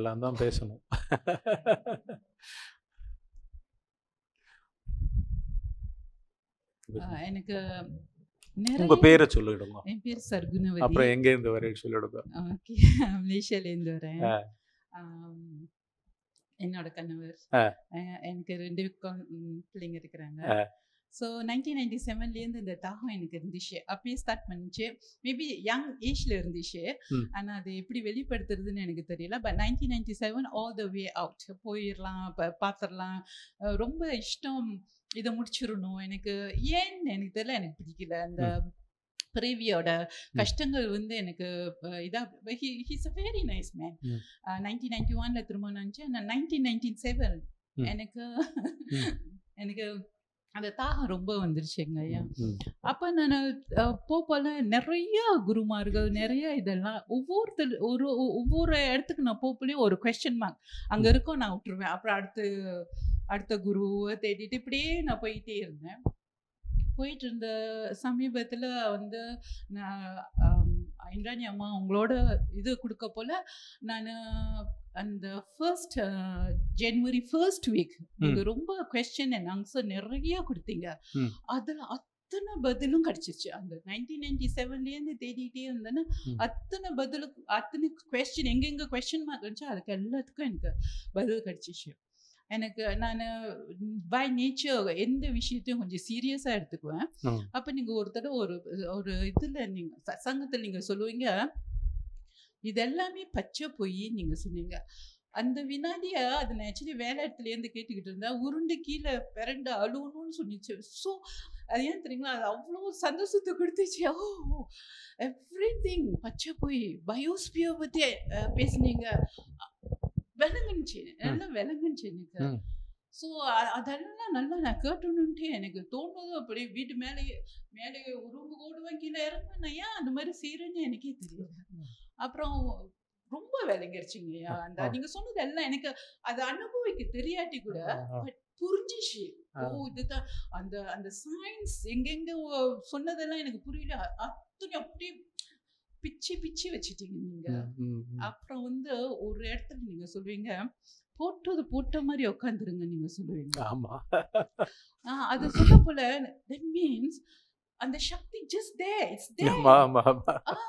இதெல்லாம் தான் பேசணும் ஆஹ் எனக்கு உங்க நிறைய பேரை சொல்லிடுங்க என் பேர் சர்குணவதி அப்புறம் எங்க இருந்து வர சொல்லிடுங்க ஓகே மலேசியாலேருந்து வரேன் ஆ. ஆம், என்னோட கணவர் ஆ. அஹ் எனக்கு ரெண்டு கொ- ம், பிள்ளைங்க இருக்கிறாங்க ஆ. ஸோ நைன்டீன் நைன்டி செவன்லேருந்து இந்த தாகம் எனக்கு இருந்துச்சு அப்பயே ஸ்டார்ட் பண்ணிச்சு மேபி யங் ஏஜ்ல இருந்துச்சு ம். ஆனா அது எப்படி வெளிப்படுத்துறதுன்னு எனக்கு தெரியல but nineteen ninety seven all the way out போயிடலாம் ப- பார்த்துடலாம் அஹ் ரொம்ப இஷ்டம் இதை முடிச்சிடணும் எனக்கு ஏன்னு எனக்கு தெரியல எனக்கு பிடிக்கல அந்த பிரேவியோட கஷ்டங்கள் வந்து எனக்கு அஹ், இதா he's a very nice man hmm. Nineteen ninety ஒன்ல திருமணம் ஆச்சு ஆனால் நைன்டீன் நைன்டி செவன் ம். எனக்கு ம். எனக்கு அந்த தாகம் ரொம்ப வந்துருச்சுங்க ஐயா ம். அப்போ நான் போப்போல நிறைய குருமார்கள் நிறைய இதெல்லாம் ஒவ்வொருத்தர் ஒரு ஒ- ஒவ்வொரு இடத்துக்கு நான் போப்போலையும் ஒரு கொஸ்டின் மார்க் அங்கே இருக்கோம் நான் விட்டுருவேன் அப்புறம் அடுத்து அடுத்த குருவை தேடிட்டு இப்படியே நான் போயிட்டே இருந்தேன் போயிட்டு இருந்த சமீபத்தில் வந்து நான் ஆம், இந்திராணி அம்மா உங்களோட இது கொடுக்க போல நான் அந்த ஃபர்ஸ்ட் ஜனவரி ஃபர்ஸ்ட் வீக் நீங்கள் ரொம்ப கொஸ்டின் அண்ட் ஆன்சர் நிறைய கொடுத்தீங்க ம். அதில் அத்தனை பதிலும் கிடச்சிச்சு அந்த நைன்டீன் நைன்டி செவன்லேருந்து தேடிட்டே இருந்தேன்னா ம். அத்தனை பதிலுக்கு அத்தனை கொஸ்டின் எங்கெங்கே கொஸ்டின் மார்க் இருந்துச்சோ அதுக்கு எல்லாத்துக்கும் எனக்கு பதில் கிடச்சிச்சு எனக்கு நான் பை நேச்சர் எந்த விஷயத்தையும் கொஞ்சம் சீரியஸாக எடுத்துக்குவேன் ம். அப்போ நீங்கள் ஒரு தடவை ஒரு ஒரு இதில் நீங்கள் சங்கத்தில் நீங்கள் சொல்லுவீங்க இது எல்லாமே பச்சை பொய் நீங்கள் சொன்னீங்க அந்த வினாடியை அது நான் ஆக்சுவலி வேலை இடத்துலேருந்து கேட்டுக்கிட்டு இருந்தேன் உருண்டு கீழே பிறண்டு அழுவணும்னு சொன்னிச்சு ஸோ அது ஏன் தெரியுங்களா அது அவ்வளோ சந்தோஷத்தை கொடுத்துச்சு ஓ எவ்ரி திங் பச்சை பொய் பயோஸ்பியர் பற்றி பேசுனீங்க விளங்குனுச்சு நல்லா விளங்குனுச்சு எனக்கு ம். ஸோ அதெல்லாம் நல்லா நான் கேட்டணுன்ட்டு எனக்கு தோணுது அப்படி வீட்டு மேலேயே மேலே ரூமு ஓடுவேன் கீழே இறங்குவேன் நான் ஏன் அந்த மாதிரி செய்கிறேன்னு எனக்கே தெரியல அப்புறம் ரொம்ப விளங்கிருச்சுங்கய்யா அந்த ஆ. நீங்க சொன்னது எல்லாம் எனக்கு அது அனுபவிக்க தெரியாட்டி கூட பட் புரிஞ்சிச்சு ஆ. ஓ இதுதான் அந்த அந்த சயின்ஸ் எங்கெங்க ஓ- சொன்னதெல்லாம் எனக்கு புரியல அ- அத்தனை அப்படியே பிச்சு பிச்சு வச்சிட்டீங்க நீங்க ம், ம், ம். அப்புறம் வந்து ஒரு இடத்துல நீங்க சொல்லுவீங்க போட்டது போட்ட மாதிரி உட்காந்துருங்க நீங்க சொல்லுவீங்க ஆமா ஆ, அது சொல்ல போல தட் மீன்ஸ் அந்த சக்தி ஜஸ்ட் தே இட்ஸ் தே ஆமா ஆமா ஆமா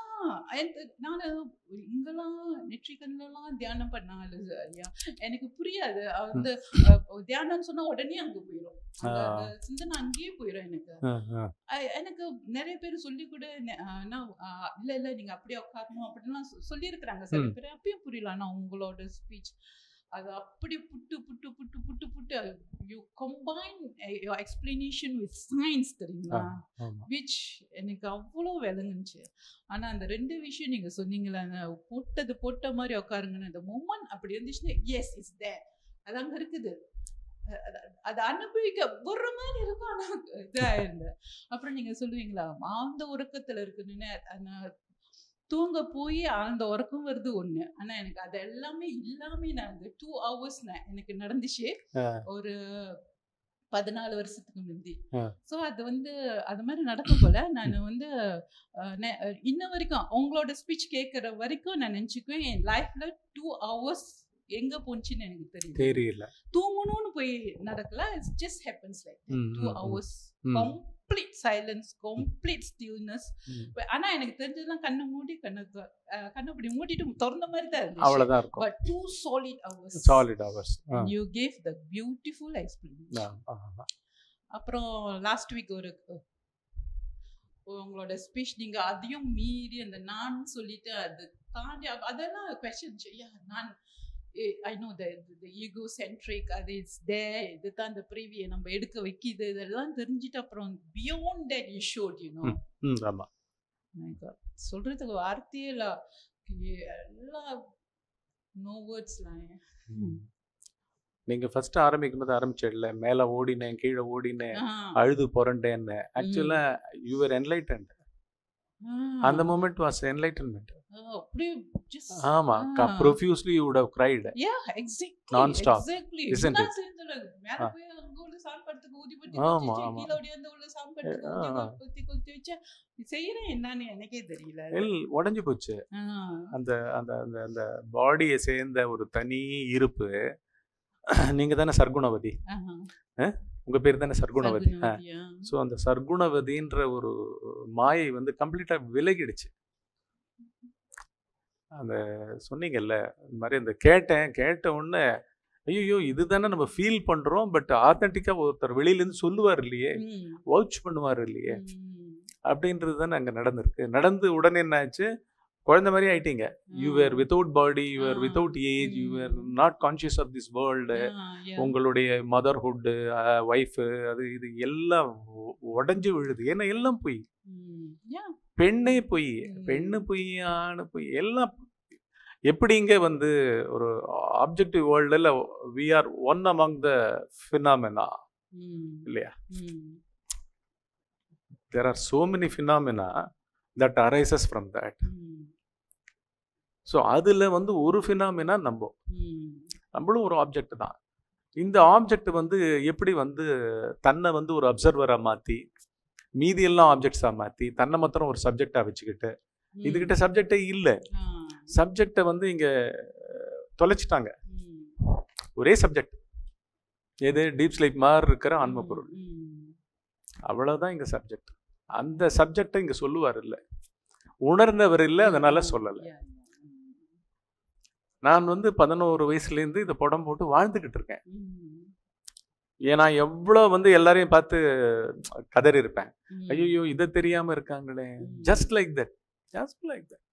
நான் இங்கெல்லாம் நெற்றிக்கண்லாம் தியானம் பண்ணாலும் ஐயா எனக்கு புரியாது வந்து அஹ், தியானம்னு சொன்னா உடனே அங்க போயிடும் அந்த ஆ. அந்த சிந்தனை அங்கேயே போயிடும் எனக்கு ஆ, ஆ. அஹ், எனக்கு நிறைய பேர் சொல்லி கூட நெ- அஹ், நான், அஹ், இல்ல இல்ல நீங்க அப்படியே உட்காரணும் அப்படின்லாம் சொ- சொல்லியிருக்கிறாங்க சில ம். பேர் அப்பயும் புரியல ஆனா உங்களோட ஸ்பீச் அது அப்படி put put put put put you combine your explanation with science தெரியுங்களா ஆமா விச் எனக்கு அவ்வளோ விளங்குச்சு ஆனால் அந்த ரெண்டு விஷயம் நீங்கள் சொன்னீங்களே அந்த போட்டது போட்ட மாதிரி உட்காருங்கன்னு அந்த மூமெண்ட் அப்படி இருந்துச்சுன்னா எஸ் இஸ் தே அது அங்கே இருக்குது அ- அ- அது அனுபவிக்க ஒரு மாதிரி இருக்கும் ஆனால் இதாக இருந்தேன் அப்புறம் நீங்கள் சொல்லுவீங்களா ஆழ்ந்த உறக்கத்தில் இருக்குன்னு அந்த தூங்க போய் ஆழ்ந்த உறக்கம் வருது ஒன்று ஆனால் எனக்கு அது எல்லாமே இல்லாமல் நான் அந்த டூ ஹவர்ஸ் எனக்கு நடந்துச்சு ஆ. ஒரு பதினாலு வருஷத்துக்கு முந்தி ஆ. ஸோ அது வந்து அது மாதிரி நடக்க போல நான் வந்து அஹ், நெ- அஹ், இன்ன வரைக்கும் உங்களோட ஸ்பீச் கேட்குற வரைக்கும் நான் நினச்சிக்குவேன் என் லைஃப்ல டூ ஹவர்ஸ் எங்க போச்சுன்னு எனக்கு தெரியும் தெரியல தூங்கணும்னு போய் நடக்கல it's just happens like hmm, two hmm, hmm. Hours ம், கம்ப்ளீட் சைலன்ஸ் கம்ப்ளீட் ஸ்டில்னஸ் ம். ஆனா எனக்கு தெரிஞ்சதெல்லாம் கண்ணை மூடி கண்ணை தொ- அஹ், கண்ணை அப்படி மூடிட்டு திறந்த மாதிரி தான் இருந்துச்சு அவ்வளவுதான் இருக்கும் but two solid hours solid hours you gave the beautiful explanation அப்புறம் லாஸ்ட் வீக் ஒரு உங்களோட ஸ்பீச் நீங்க அதையும் மீறி அந்த நான் சொல்லிட்டு அது தாண்டி அப்- அதெல்லாம் கொஸ்டின் ஐயா நான் I know the ego centric அது இட்ஸ் தே இதுதான் அந்த ப்ரீவியை நம்ம எடுக்க வைக்கிது இதெல்லாம் தெரிஞ்சுட்டு அப்புறம் beyond that you should you know hmm ஆமா சொல்றதுக்கு வார்த்தையே இல்லை எல்லாம் நோ வேர்ட்ஸ்லாம் ம். நீங்க ஃபர்ஸ்ட் ஆரம்பிக்கும் போது ஆரம்பிச்சிடல மேல ஓடினேன் கீழே ஓடினேன் அழுது புரண்டேன்னு ஆக்சுவலா யூஆர் என்லைட்டன்ட் அந்த மூமெண்ட் வாஸ் என்லைட்டன்மெண்ட் அப்படியே just ஆமா ஆ. Profusely you would have cried Yeah, exactly. Non-stop, Exactly. isn't இதுதான் it? சேர்ந்துல மேல ஆ. போய் அங்க அங்க உள்ள சாம்படுத்துக்கு ஊதி பத்தி ஆமா, குத்தி ஆமா. கீழே ஓடியாந்து உள்ள சாம்படுத்துக்கு ஆ. ஊதி குத்தி குத்தி வச்சா செய்யறேன் என்னன்னு எனக்கே தெரியல அது. எல் உடஞ்சு போச்சு ஆ. அந்த அந்த அந்த அந்த பாடியை சேர்ந்த ஒரு தனி இருப்பு நீங்க தானே சர்க்குணவதி ஆஹா. உங்க பேர் தானே சர்க்குணவதி ஆ சர்க்குணவதியா? ஸோ அந்த சர்க்குணவதின்ற ஒரு மாயை வந்து கம்ப்ளீட்டாக விலகிடுச்சு அந்த சொன்னீங்கல்ல இந்த மாதிரி அந்த கேட்டேன் கேட்ட உடனே ஐயோ இதுதானே நம்ம ஃபீல் பண்ணுறோம் பட் ஆத்தென்டிக்காக ஒருத்தர் வெளியிலேருந்து சொல்லுவார் இல்லையே ம். வவுச் பண்ணுவார் இல்லையே ம். அப்படின்றது தானே அங்கே நடந்திருக்கு நடந்து உடனே என்ன ஆச்சு குழந்தை மாதிரி ஆயிட்டீங்க you were without body you were ah. Without age you were hmm. Not conscious of this world ah, yeah. உங்களுடைய மதர்ஹுட்டு ஒய்ஃபு அது இது எல்லாம் உ- உடைஞ்சு விழுது ஏன்னா எல்லாம் பொய் ம். Yeah. பெண்ணே பொய் ம். பெண்ணு பொய் ஆணு பொய் எல்லாம் எப்படிங்க வந்து ஒரு ஆப்ஜெக்டிவ் வேர்ல்டில் we are one among the phenomena hmm. இல்லையா hmm. There are so many phenomena that arises from that hmm. So அதில் வந்து ஒரு ஃபினாமினா நம்ம ம். நம்மளும் ஒரு ஆப்ஜெக்ட் தான் இந்த ஆப்ஜெக்ட் வந்து எப்படி வந்து தன்னை வந்து ஒரு அப்சர்வராக மாற்றி மீதி எல்லாம் ஆப்ஜெக்ட்ஸாக மாற்றி தன்னை மாத்திரம் ஒரு சப்ஜெக்டாக வச்சுக்கிட்டு இதுகிட்ட சப்ஜெக்டே இல்லை ஆ. சப்ஜெக்டை வந்து இங்கே தொலைச்சிட்டாங்க ம். ஒரே சப்ஜெக்ட் எது டீப் ஸ்லைப் மாதிரி இருக்கிற ஆன்ம பொருள் ம். அவ்வளோதான் இங்கே சப்ஜெக்ட் அந்த சப்ஜெக்டை இங்கே சொல்லுவார் இல்லை உணர்ந்தவர் இல்லை அதனால சொல்லலை Yeah, yeah. ம். நான் வந்து பதினோரு வயசுலேருந்து இதை படம் போட்டு வாழ்ந்துக்கிட்டு இருக்கேன் ம். ஏன்னா எவ்வளோ வந்து எல்லாரையும் பார்த்து கதறி இருப்பேன் ம். ஐயோ இதை தெரியாம இருக்காங்களே hmm. Just like that just like that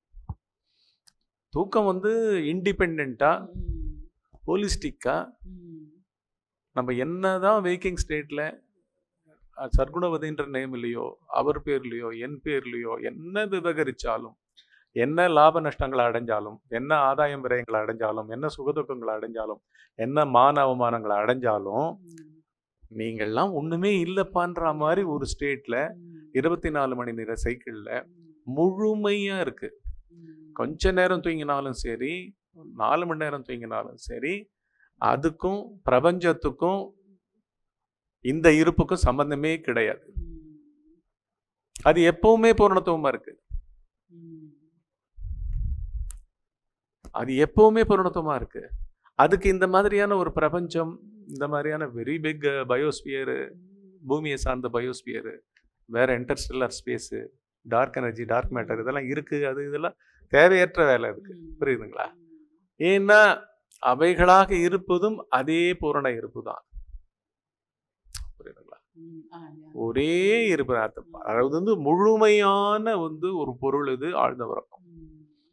தூக்கம் வந்து இண்டிபெண்டா ம். ஹோலிஸ்டிக்கா ம். நம்ம என்னதான் வேக்கிங் ஸ்டேட்ல சர்க்குணவதின்ற நேம் இல்லையோ அவர் பேர்லையோ என் பேர்லையோ என்ன விவகரிச்சாலும் என்ன லாப நஷ்டங்களை அடைஞ்சாலும் என்ன ஆதாயம் விரயங்களை அடைஞ்சாலும் என்ன சுகதுக்கங்களை அடைஞ்சாலும் என்ன மான அவமானங்களை அடைஞ்சாலும் ம். நீங்கள்லாம் ஒண்ணுமே இல்லைப்பான்ற மாதிரி ஒரு ஸ்டேட்ல ம். இருபத்தி நாலு மணி நேர சைக்கிள்ல ம். முழுமையா இருக்கு ம். கொஞ்ச நேரம் தூங்கினாலும் சரி நாலு மணி நேரம் தூங்கினாலும் சரி அதுக்கும் பிரபஞ்சத்துக்கும் இந்த இருப்புக்கும் சம்பந்தமே கிடையாது ம். அது எப்பவுமே பூரணத்துவமா இருக்கு ம். அது எப்பவுமே பூரணத்துவமா இருக்கு அதுக்கு இந்த மாதிரியான ஒரு பிரபஞ்சம் இந்த மாதிரியான வெரி பிக் பயோஸ்பியரு பூமியை சார்ந்த பயோஸ்பியரு வேற interstellar space dark energy dark matter இதெல்லாம் இருக்கு அது இதெல்லாம் தேவையற்ற வேலை இருக்கு ம். புரியுதுங்களா ஏன்னா அவைகளாக இருப்பதும் அதே பூரண இருப்பு தான் புரியுதுங்களா ம். ஆ, yeah. ஒரே இருப்பு அர்த்தம் அதாவது வந்து முழுமையான வந்து ஒரு பொருள் இது ஆழ்ந்த உறக்கம் ம்.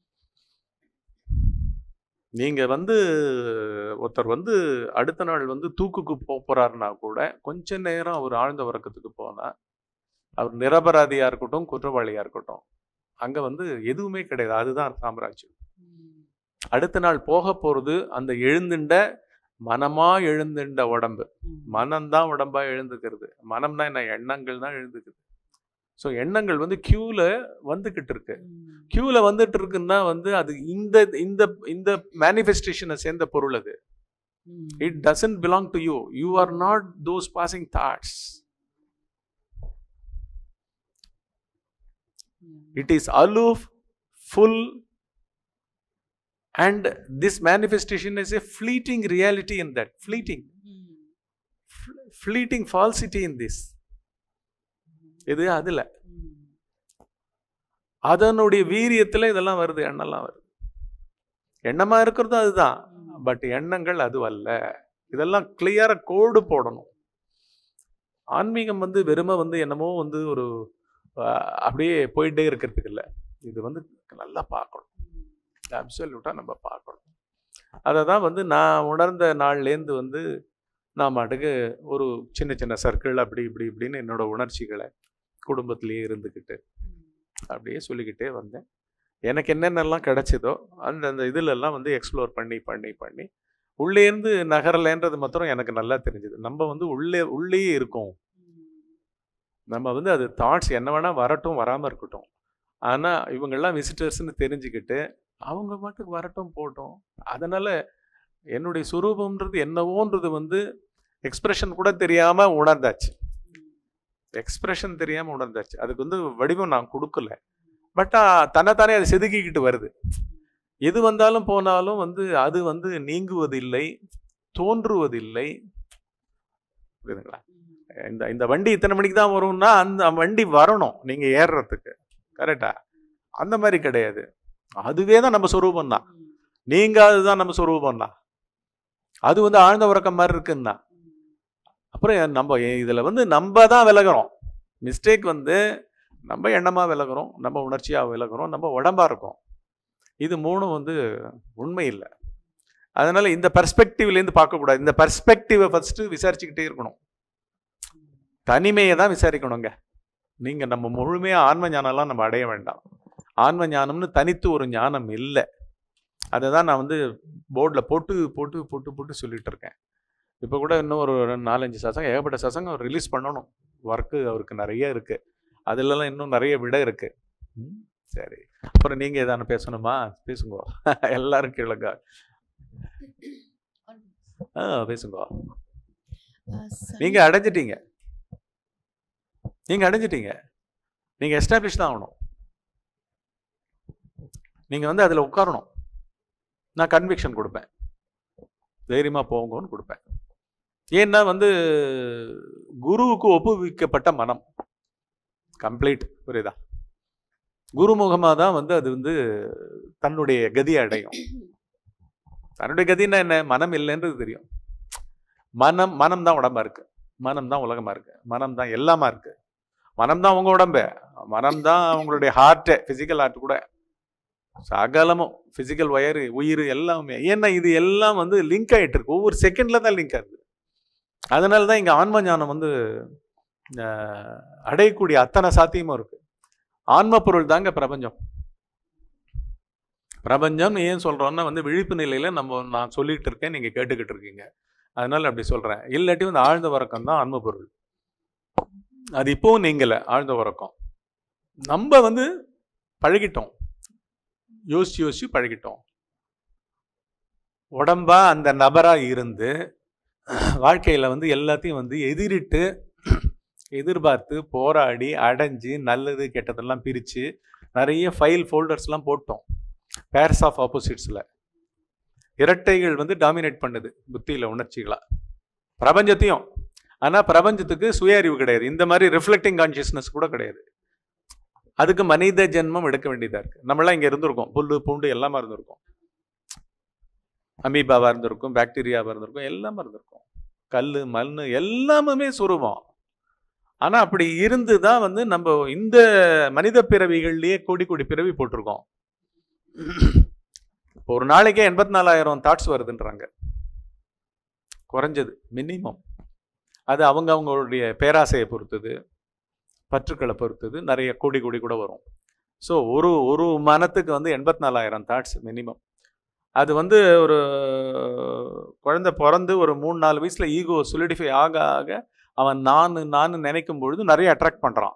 நீங்க வந்து ஒருத்தர் வந்து அடுத்த நாள் வந்து தூக்குக்கு போக போறாருன்னா கூட கொஞ்ச நேரம் அவர் ஆழ்ந்த உறக்கத்துக்கு போனா அவர் நிரபராதியா இருக்கட்டும் குற்றவாளியா இருக்கட்டும் அங்க வந்து எதுவுமே கிடையாது அதுதான் சாம்ராஜ்யம் ம். அடுத்த நாள் போக போறது அந்த எழுந்துண்ட மனமா எழுந்துண்ட உடம்பு ம். மனம்தான் உடம்பா எழுந்துக்கிறது மனம்னா என்ன எண்ணங்கள் தான் எழுந்துக்குது ஸோ எண்ணங்கள் வந்து கியூல வந்துகிட்டு இருக்கு ம். கியூல வந்துட்டு இருக்குன்னா வந்து அது இந்த இந்த இந்த மேனிஃபெஸ்டேஷனை சேர்ந்த பொருள் அது hmm. It doesn't belong to you you are not those passing thoughts Yeah. It is aloof full and this manifestation is a fleeting reality in that fleeting hmm. Fleeting falsity in this இது அதுல ம். அதனுடைய வீரியத்துல இதெல்லாம் வருது எண்ணெல்லாம் வருது எண்ணமா இருக்கிறதும் அதுதான் ம். பட் எண்ணங்கள் அது அல்ல இதெல்லாம் கிளியரா கோடு போடணும் ஆன்மீகம் வந்து வெறுமை வந்து என்னமோ வந்து ஒரு அஹ், அப்படியே போயிட்டே இருக்கிறதுக்கு இல்லை இது வந்து நல்லா பார்க்கணும் அப்சல்யூட்டாக நம்ம பார்க்கணும் அதை தான் வந்து நான் உணர்ந்த நாள்லேருந்து வந்து நான் மாட்டுக்கு ஒரு சின்ன சின்ன சர்க்கிள் அப்படி இப்படி இப்படின்னு என்னோட உணர்ச்சிகளை குடும்பத்திலேயே இருந்துக்கிட்டு அப்படியே சொல்லிக்கிட்டே வந்தேன் எனக்கு என்னென்னலாம் கிடைச்சதோ அந்த அந்த இதுலெல்லாம் வந்து எக்ஸ்ப்ளோர் பண்ணி பண்ணி பண்ணி உள்ளேருந்து நகரலைன்றது மாத்திரம் எனக்கு நல்லா தெரிஞ்சுது நம்ம வந்து உள்ளே உள்ளேயே இருக்கோம் நம்ம வந்து அது தாட்ஸ் என்ன வேணால் வரட்டும் வராமல் இருக்கட்டும் ஆனால் இவங்கெல்லாம் விசிட்டர்ஸ்னு தெரிஞ்சுக்கிட்டு அவங்க பாட்டுக்கு வரட்டும் போட்டோம் அதனால் என்னுடைய சுரூபம்ன்றது என்னவோன்றது வந்து எக்ஸ்பிரஷன் கூட தெரியாம உணர்ந்தாச்சு எக்ஸ்பிரஷன் தெரியாம உணர்ந்தாச்சு அதுக்கு வந்து வடிவம் நான் கொடுக்கல பட் தன்னைத்தானே அது செதுக்கிக்கிட்டு வருது எது வந்தாலும் போனாலும் வந்து அது வந்து நீங்குவதில்லை தோன்றுவதில்லை புரியுதுங்களா இந்த இந்த வண்டி இத்தனை மணிக்கு தான் வரும்னா அந்த வண்டி வரணும் நீங்க ஏறுறதுக்கு கரெக்டா அந்த மாதிரி கிடையாது அதுவே தான் நம்ம சொரூபம் தான் நீங்க அதுதான் நம்ம சொரூபம் தான் அது வந்து ஆழ்ந்த உறக்கம் மாதிரி இருக்குன்னா அப்புறம் நம்ம இதுல வந்து நம்ம தான் விலகிறோம் மிஸ்டேக் வந்து நம்ம எண்ணமா விலகிறோம் நம்ம உணர்ச்சியா விலகிறோம் நம்ம உடம்பா இருக்கோம் இது மூணும் வந்து உண்மை இல்லை அதனால இந்த பெர்ஸ்பெக்டிவ்லேருந்து பார்க்கக்கூடாது இந்த பெர்ஸ்பெக்டிவை ஃபர்ஸ்ட் விசாரிச்சுக்கிட்டே இருக்கணும் தனிமையை தான் விசாரிக்கணுங்க நீங்க நம்ம முழுமையா ஆன்ம ஞானம்லாம் நம்ம அடைய வேண்டாம் ஆன்ம ஞானம்னு தனித்து ஒரு ஞானம் இல்லை அதை தான் நான் வந்து போர்டில் போட்டு போட்டு போட்டு போட்டு சொல்லிட்டு இருக்கேன் இப்போ கூட இன்னும் ஒரு நாலஞ்சு சசங்கம் ஏகப்பட்ட சசங்கம் அவர் ரிலீஸ் பண்ணணும் ஒர்க்கு அவருக்கு நிறைய இருக்கு அதுலலாம் இன்னும் நிறைய விட இருக்கு ம், சரி அப்புறம் நீங்க ஏதான பேசணுமா பேசுங்க எல்லாரும் கேளுங்க ஆ பேசுங்க நீங்க அடைஞ்சிட்டீங்க நீங்க அடைஞ்சிட்டீங்க நீங்க எஸ்டாப்ளிஷ் தான் ஆகணும் நீங்க வந்து அதுல உட்காரணும் நான் கன்விக்ஷன் கொடுப்பேன் தைரியமா போங்கன்னு கொடுப்பேன் ஏன்னா வந்து குருவுக்கு ஒப்புவிக்கப்பட்ட மனம் கம்ப்ளீட் புரியுதா குருமுகமாக தான் வந்து அது வந்து தன்னுடைய கதி அடையும் தன்னுடைய கதின்னா என்ன மனம் இல்லைன்றது தெரியும் மனம் மனம் தான் உடம்பா இருக்கு மனம் தான் உலகமா இருக்கு மனம் தான் எல்லாமா இருக்கு மனம் தான் உங்க உடம்பு மனம் தான் உங்களுடைய ஹார்ட்டு பிசிக்கல் ஹார்ட் கூட சகலமும் பிசிக்கல் ஒயர் உயிர் எல்லாமே ஏன்னா இது எல்லாம் வந்து லிங்க் ஆயிட்டு இருக்கு ஒவ்வொரு செகண்ட்ல தான் லிங்க் ஆகுது அதனால தான் இங்க ஆன்ம ஞானம் வந்து அஹ், அடையக்கூடிய அத்தனை சாத்தியமும் இருக்கு ஆன்ம பொருள் தாங்க பிரபஞ்சம் பிரபஞ்சம் ஏன் சொல்றோம்னா வந்து விழிப்பு நிலையில நம்ம நான் சொல்லிட்டு இருக்கேன் நீங்க கேட்டுக்கிட்டு இருக்கீங்க அதனால அப்படி சொல்றேன் இல்லாட்டி வந்து ஆழ்ந்த உறக்கம் தான் ஆன்ம பொருள் அது இப்போவும் நீங்கல ஆழ்ந்த உறக்கம் நம்ம வந்து பழகிட்டோம் யோசிச்சு யோசிச்சு பழகிட்டோம் உடம்பா அந்த நபரா இருந்து வாழ்க்கையில வந்து எல்லாத்தையும் வந்து எதிரிட்டு எதிர்பார்த்து போராடி அடைஞ்சு நல்லது கெட்டதெல்லாம் பிரிச்சு நிறைய ஃபைல் ஃபோல்டர்ஸ்லாம் போட்டோம் பேர்ஸ் ஆஃப் ஆப்போசிட்ஸில் இரட்டைகள் வந்து டாமினேட் பண்ணுது புத்தியில உணர்ச்சிகளா பிரபஞ்சத்தையும் ஆனா பிரபஞ்சத்துக்கு சுய அறிவு கிடையாது இந்த மாதிரி ரிஃப்ளெக்டிங் கான்சியஸ்னஸ் கூட கிடையாது அதுக்கு மனித ஜென்மம் எடுக்க வேண்டியதா இருக்கு நம்மளாம் இங்க இருந்திருக்கோம் புல்லு பூண்டு எல்லாமே இருந்திருக்கோம் அமீபாவா இருந்திருக்கும் பாக்டீரியாவா இருந்திருக்கும் எல்லாமே இருந்திருக்கும் கல் மண் எல்லாமே சுரூபம் ஆனா அப்படி இருந்து தான் வந்து நம்ம இந்த மனித பிறவிகள்லயே கோடி கோடி பிறவி போட்டிருக்கோம் இப்போ ஒரு நாளைக்கே எண்பத்தி நாலாயிரம் தாட்ஸ் வருதுன்றாங்க குறைஞ்சது மினிமம் அது அவங்க அவங்களுடைய பேராசையை பொறுத்தது பற்றுக்களை பொறுத்தது நிறைய கோடி கோடி கூட வரும் ஸோ ஒரு ஒரு மனத்துக்கு வந்து எண்பத்தி நாலாயிரம் தாட்ஸ் மினிமம் அது வந்து ஒரு குழந்தை பிறந்து ஒரு மூணு நாலு வயசுல ஈகோ சுலிடிஃபை ஆக ஆக அவன் நான் நான் நினைக்கும் பொழுது நிறைய அட்ராக்ட் பண்றான்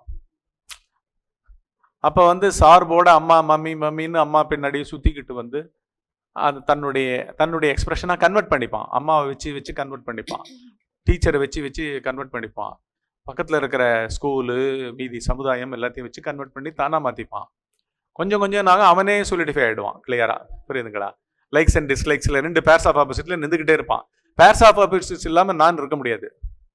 அப்போ வந்து சார்போட அம்மா மம்மி மம்மின்னு அம்மா பின்னாடி சுத்திக்கிட்டு வந்து அது தன்னுடைய தன்னுடைய எக்ஸ்பிரஷனாக கன்வெர்ட் பண்ணிப்பான் அம்மாவை வச்சு வச்சு கன்வெர்ட் பண்ணிப்பான் டீச்சரை வச்சு வச்சு கன்வெர்ட் பண்ணிப்பான் பக்கத்தில் இருக்கிற ஸ்கூலு மீதி சமுதாயம் எல்லாத்தையும் வச்சு கன்வெர்ட் பண்ணி தானா மாற்றிப்பான் கொஞ்சம் கொஞ்சம் நாங்கள் அவனே சொல்லிடிஃபை ஆகிடுவான் கிளியரா புரியுதுங்களா லைக்ஸ் அண்ட் டிஸ்லைக்ஸில் ரெண்டு பேர்ஸ் ஆஃப் ஆப்போசிட்ல நின்றுக்கிட்டே இருப்பான் பேர்ஸ் ஆஃப் ஆப்போசிட்ஸ் இல்லாமல் நான் இருக்க முடியாது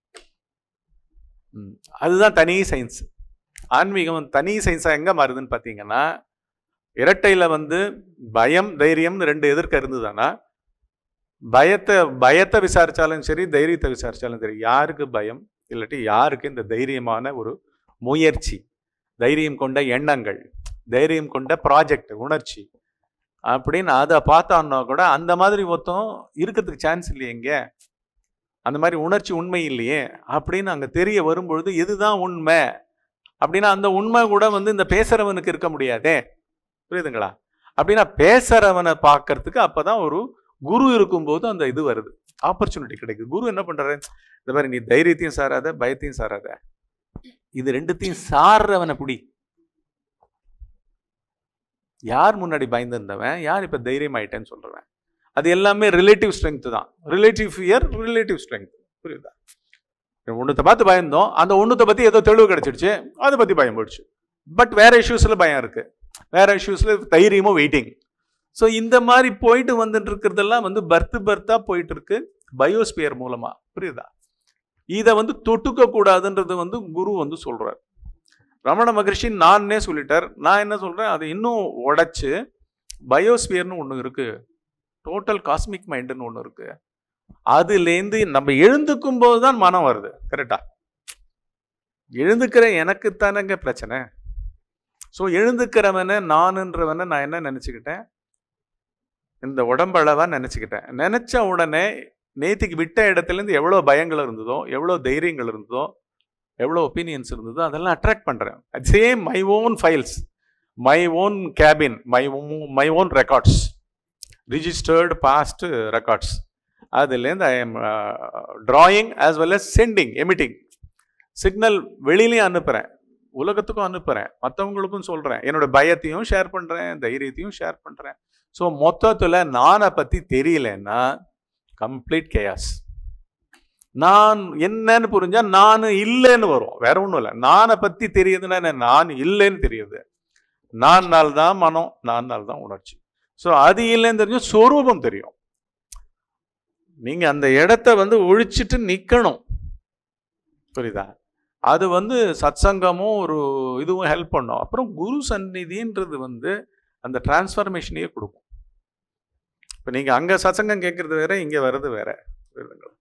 ம், அதுதான் தனி சயின்ஸ் ஆன்மீகம் தனி சயின்ஸாக எங்கே மாறுதுன்னு பார்த்தீங்கன்னா இரட்டையில் வந்து பயம் தைரியம்னு ரெண்டு எதிர்க்க இருந்ததுன்னா பயத்தை பயத்தை விசாரிச்சாலும் சரி தைரியத்தை விசாரிச்சாலும் சரி யாருக்கு பயம் இல்லாட்டி யாருக்கு இந்த தைரியமான ஒரு முயற்சி தைரியம் கொண்ட எண்ணங்கள் தைரியம் கொண்ட ப்ராஜெக்ட் உணர்ச்சி அப்படின்னு அதை பார்த்தான்னா கூட அந்த மாதிரி மொத்தம் இருக்கிறதுக்கு சான்ஸ் இல்லையேங்க அந்த மாதிரி உணர்ச்சி உண்மை இல்லையே அப்படின்னு அங்கே தெரிய வரும்பொழுது இதுதான் உண்மை அப்படின்னா அந்த உண்மை கூட வந்து இந்த பேசுறவனுக்கு இருக்க முடியாதே புரியுதுங்களா அப்படின்னா பேசுறவனை பார்க்கறதுக்கு அப்பதான் ஒரு குரு இருக்கும்போது அந்த இது வருது ஆப்பர்ச்சுனிட்டி கிடைக்குது குரு என்ன பண்றாரு இந்த மாதிரி நீ தைரியத்தையும் சாராத பயத்தையும் சாராத இது ரெண்டுத்தையும் சாடுறவனை புடி யார் முன்னாடி பயந்திருந்தவன் யார் இப்ப தைரியம் ஆயிட்டேன்னு சொல்றவன் அது எல்லாமே ரிலேட்டிவ் ஸ்ட்ரென்த் தான் ரிலேட்டிவ் ஃபியர் ரிலேட்டிவ் ஸ்ட்ரென்த் புரியுதா ஒன்றத்தை பார்த்து பயந்தோம் அந்த ஒன்றத்தை பற்றி ஏதோ தெளிவு கிடைச்சிடுச்சு அதை பற்றி பயம் போயிடுச்சு பட் வேற இஷ்யூஸில் பயம் இருக்கு வேற இஷ்யூஸில் தைரியமும் வெயிட்டிங் ஸோ இந்த மாதிரி போயிட்டு வந்துட்டு இருக்கிறதெல்லாம் வந்து பர்த்து பர்த்தாக போயிட்டு இருக்கு பயோஸ்பியர் மூலமா புரியுதா இதை வந்து தொட்டுக்க கூடாதுன்றது வந்து குரு வந்து சொல்றார் ரமண மகரிஷி நானே சொல்லிட்டார் நான் என்ன சொல்றேன் அதை இன்னும் உடைச்சு பயோஸ்பியர்னு ஒன்று இருக்கு டோட்டல் காஸ்மிக் மைண்டுன்னு ஒன்று இருக்கு அதுலேருந்து நம்ம எழுந்துக்கும் போது தான் மனம் வருது கரெக்டா எழுந்துக்கிற எனக்கு தானங்க பிரச்சனை ஸோ எழுந்துக்கிறவனை நானுன்றவனை நான் என்ன நினச்சிக்கிட்டேன் இந்த உடம்பளவா நினச்சிக்கிட்டேன் நினச்ச உடனே நேத்திக்கு விட்ட இடத்துலேருந்து எவ்வளோ பயங்கள் இருந்ததோ எவ்வளோ தைரியங்கள் இருந்ததோ எவ்வளோ ஒப்பீனியன்ஸ் இருந்ததோ அதெல்லாம் அட்ராக்ட் பண்ணுறேன் same my own files my own cabin my my own records registered past records அதுலேருந்து I am drawing as well as sending emitting signal வெளியிலையும் அனுப்புகிறேன் உலகத்துக்கும் அனுப்புகிறேன் மற்றவங்களுக்கும் சொல்கிறேன் என்னோட பயத்தையும் ஷேர் பண்ணுறேன் தைரியத்தையும் ஷேர் பண்ணுறேன் ஸோ மொத்தத்தில் நானை பற்றி தெரியலன்னா கம்ப்ளீட் கேயாஸ் நான் என்னன்னு புரிஞ்சா நான் இல்லைன்னு வரும் வேற ஒன்றும் இல்லை நானை பற்றி தெரியுதுன்னா என்ன நான் இல்லைன்னு தெரியுது நான் நாள் தான் மனம் நான் நாள் தான் உணர்ச்சி ஸோ அது இல்லைன்னு தெரிஞ்சு சொரூபம் தெரியும் நீங்க அந்த இடத்த வந்து ஒழிச்சிட்டு நிக்கணும் புரியுதா அது வந்து சத்சங்கமும் ஒரு இதுவும் ஹெல்ப் பண்ணும் அப்புறம் குரு சந்நிதின்றது வந்து அந்த டிரான்ஸ்ஃபர்மேஷனையே கொடுக்கும் இப்போ நீங்க அங்க சத்சங்கம் கேட்கறது வேற இங்க வர்றது வேற புரியுதுங்களா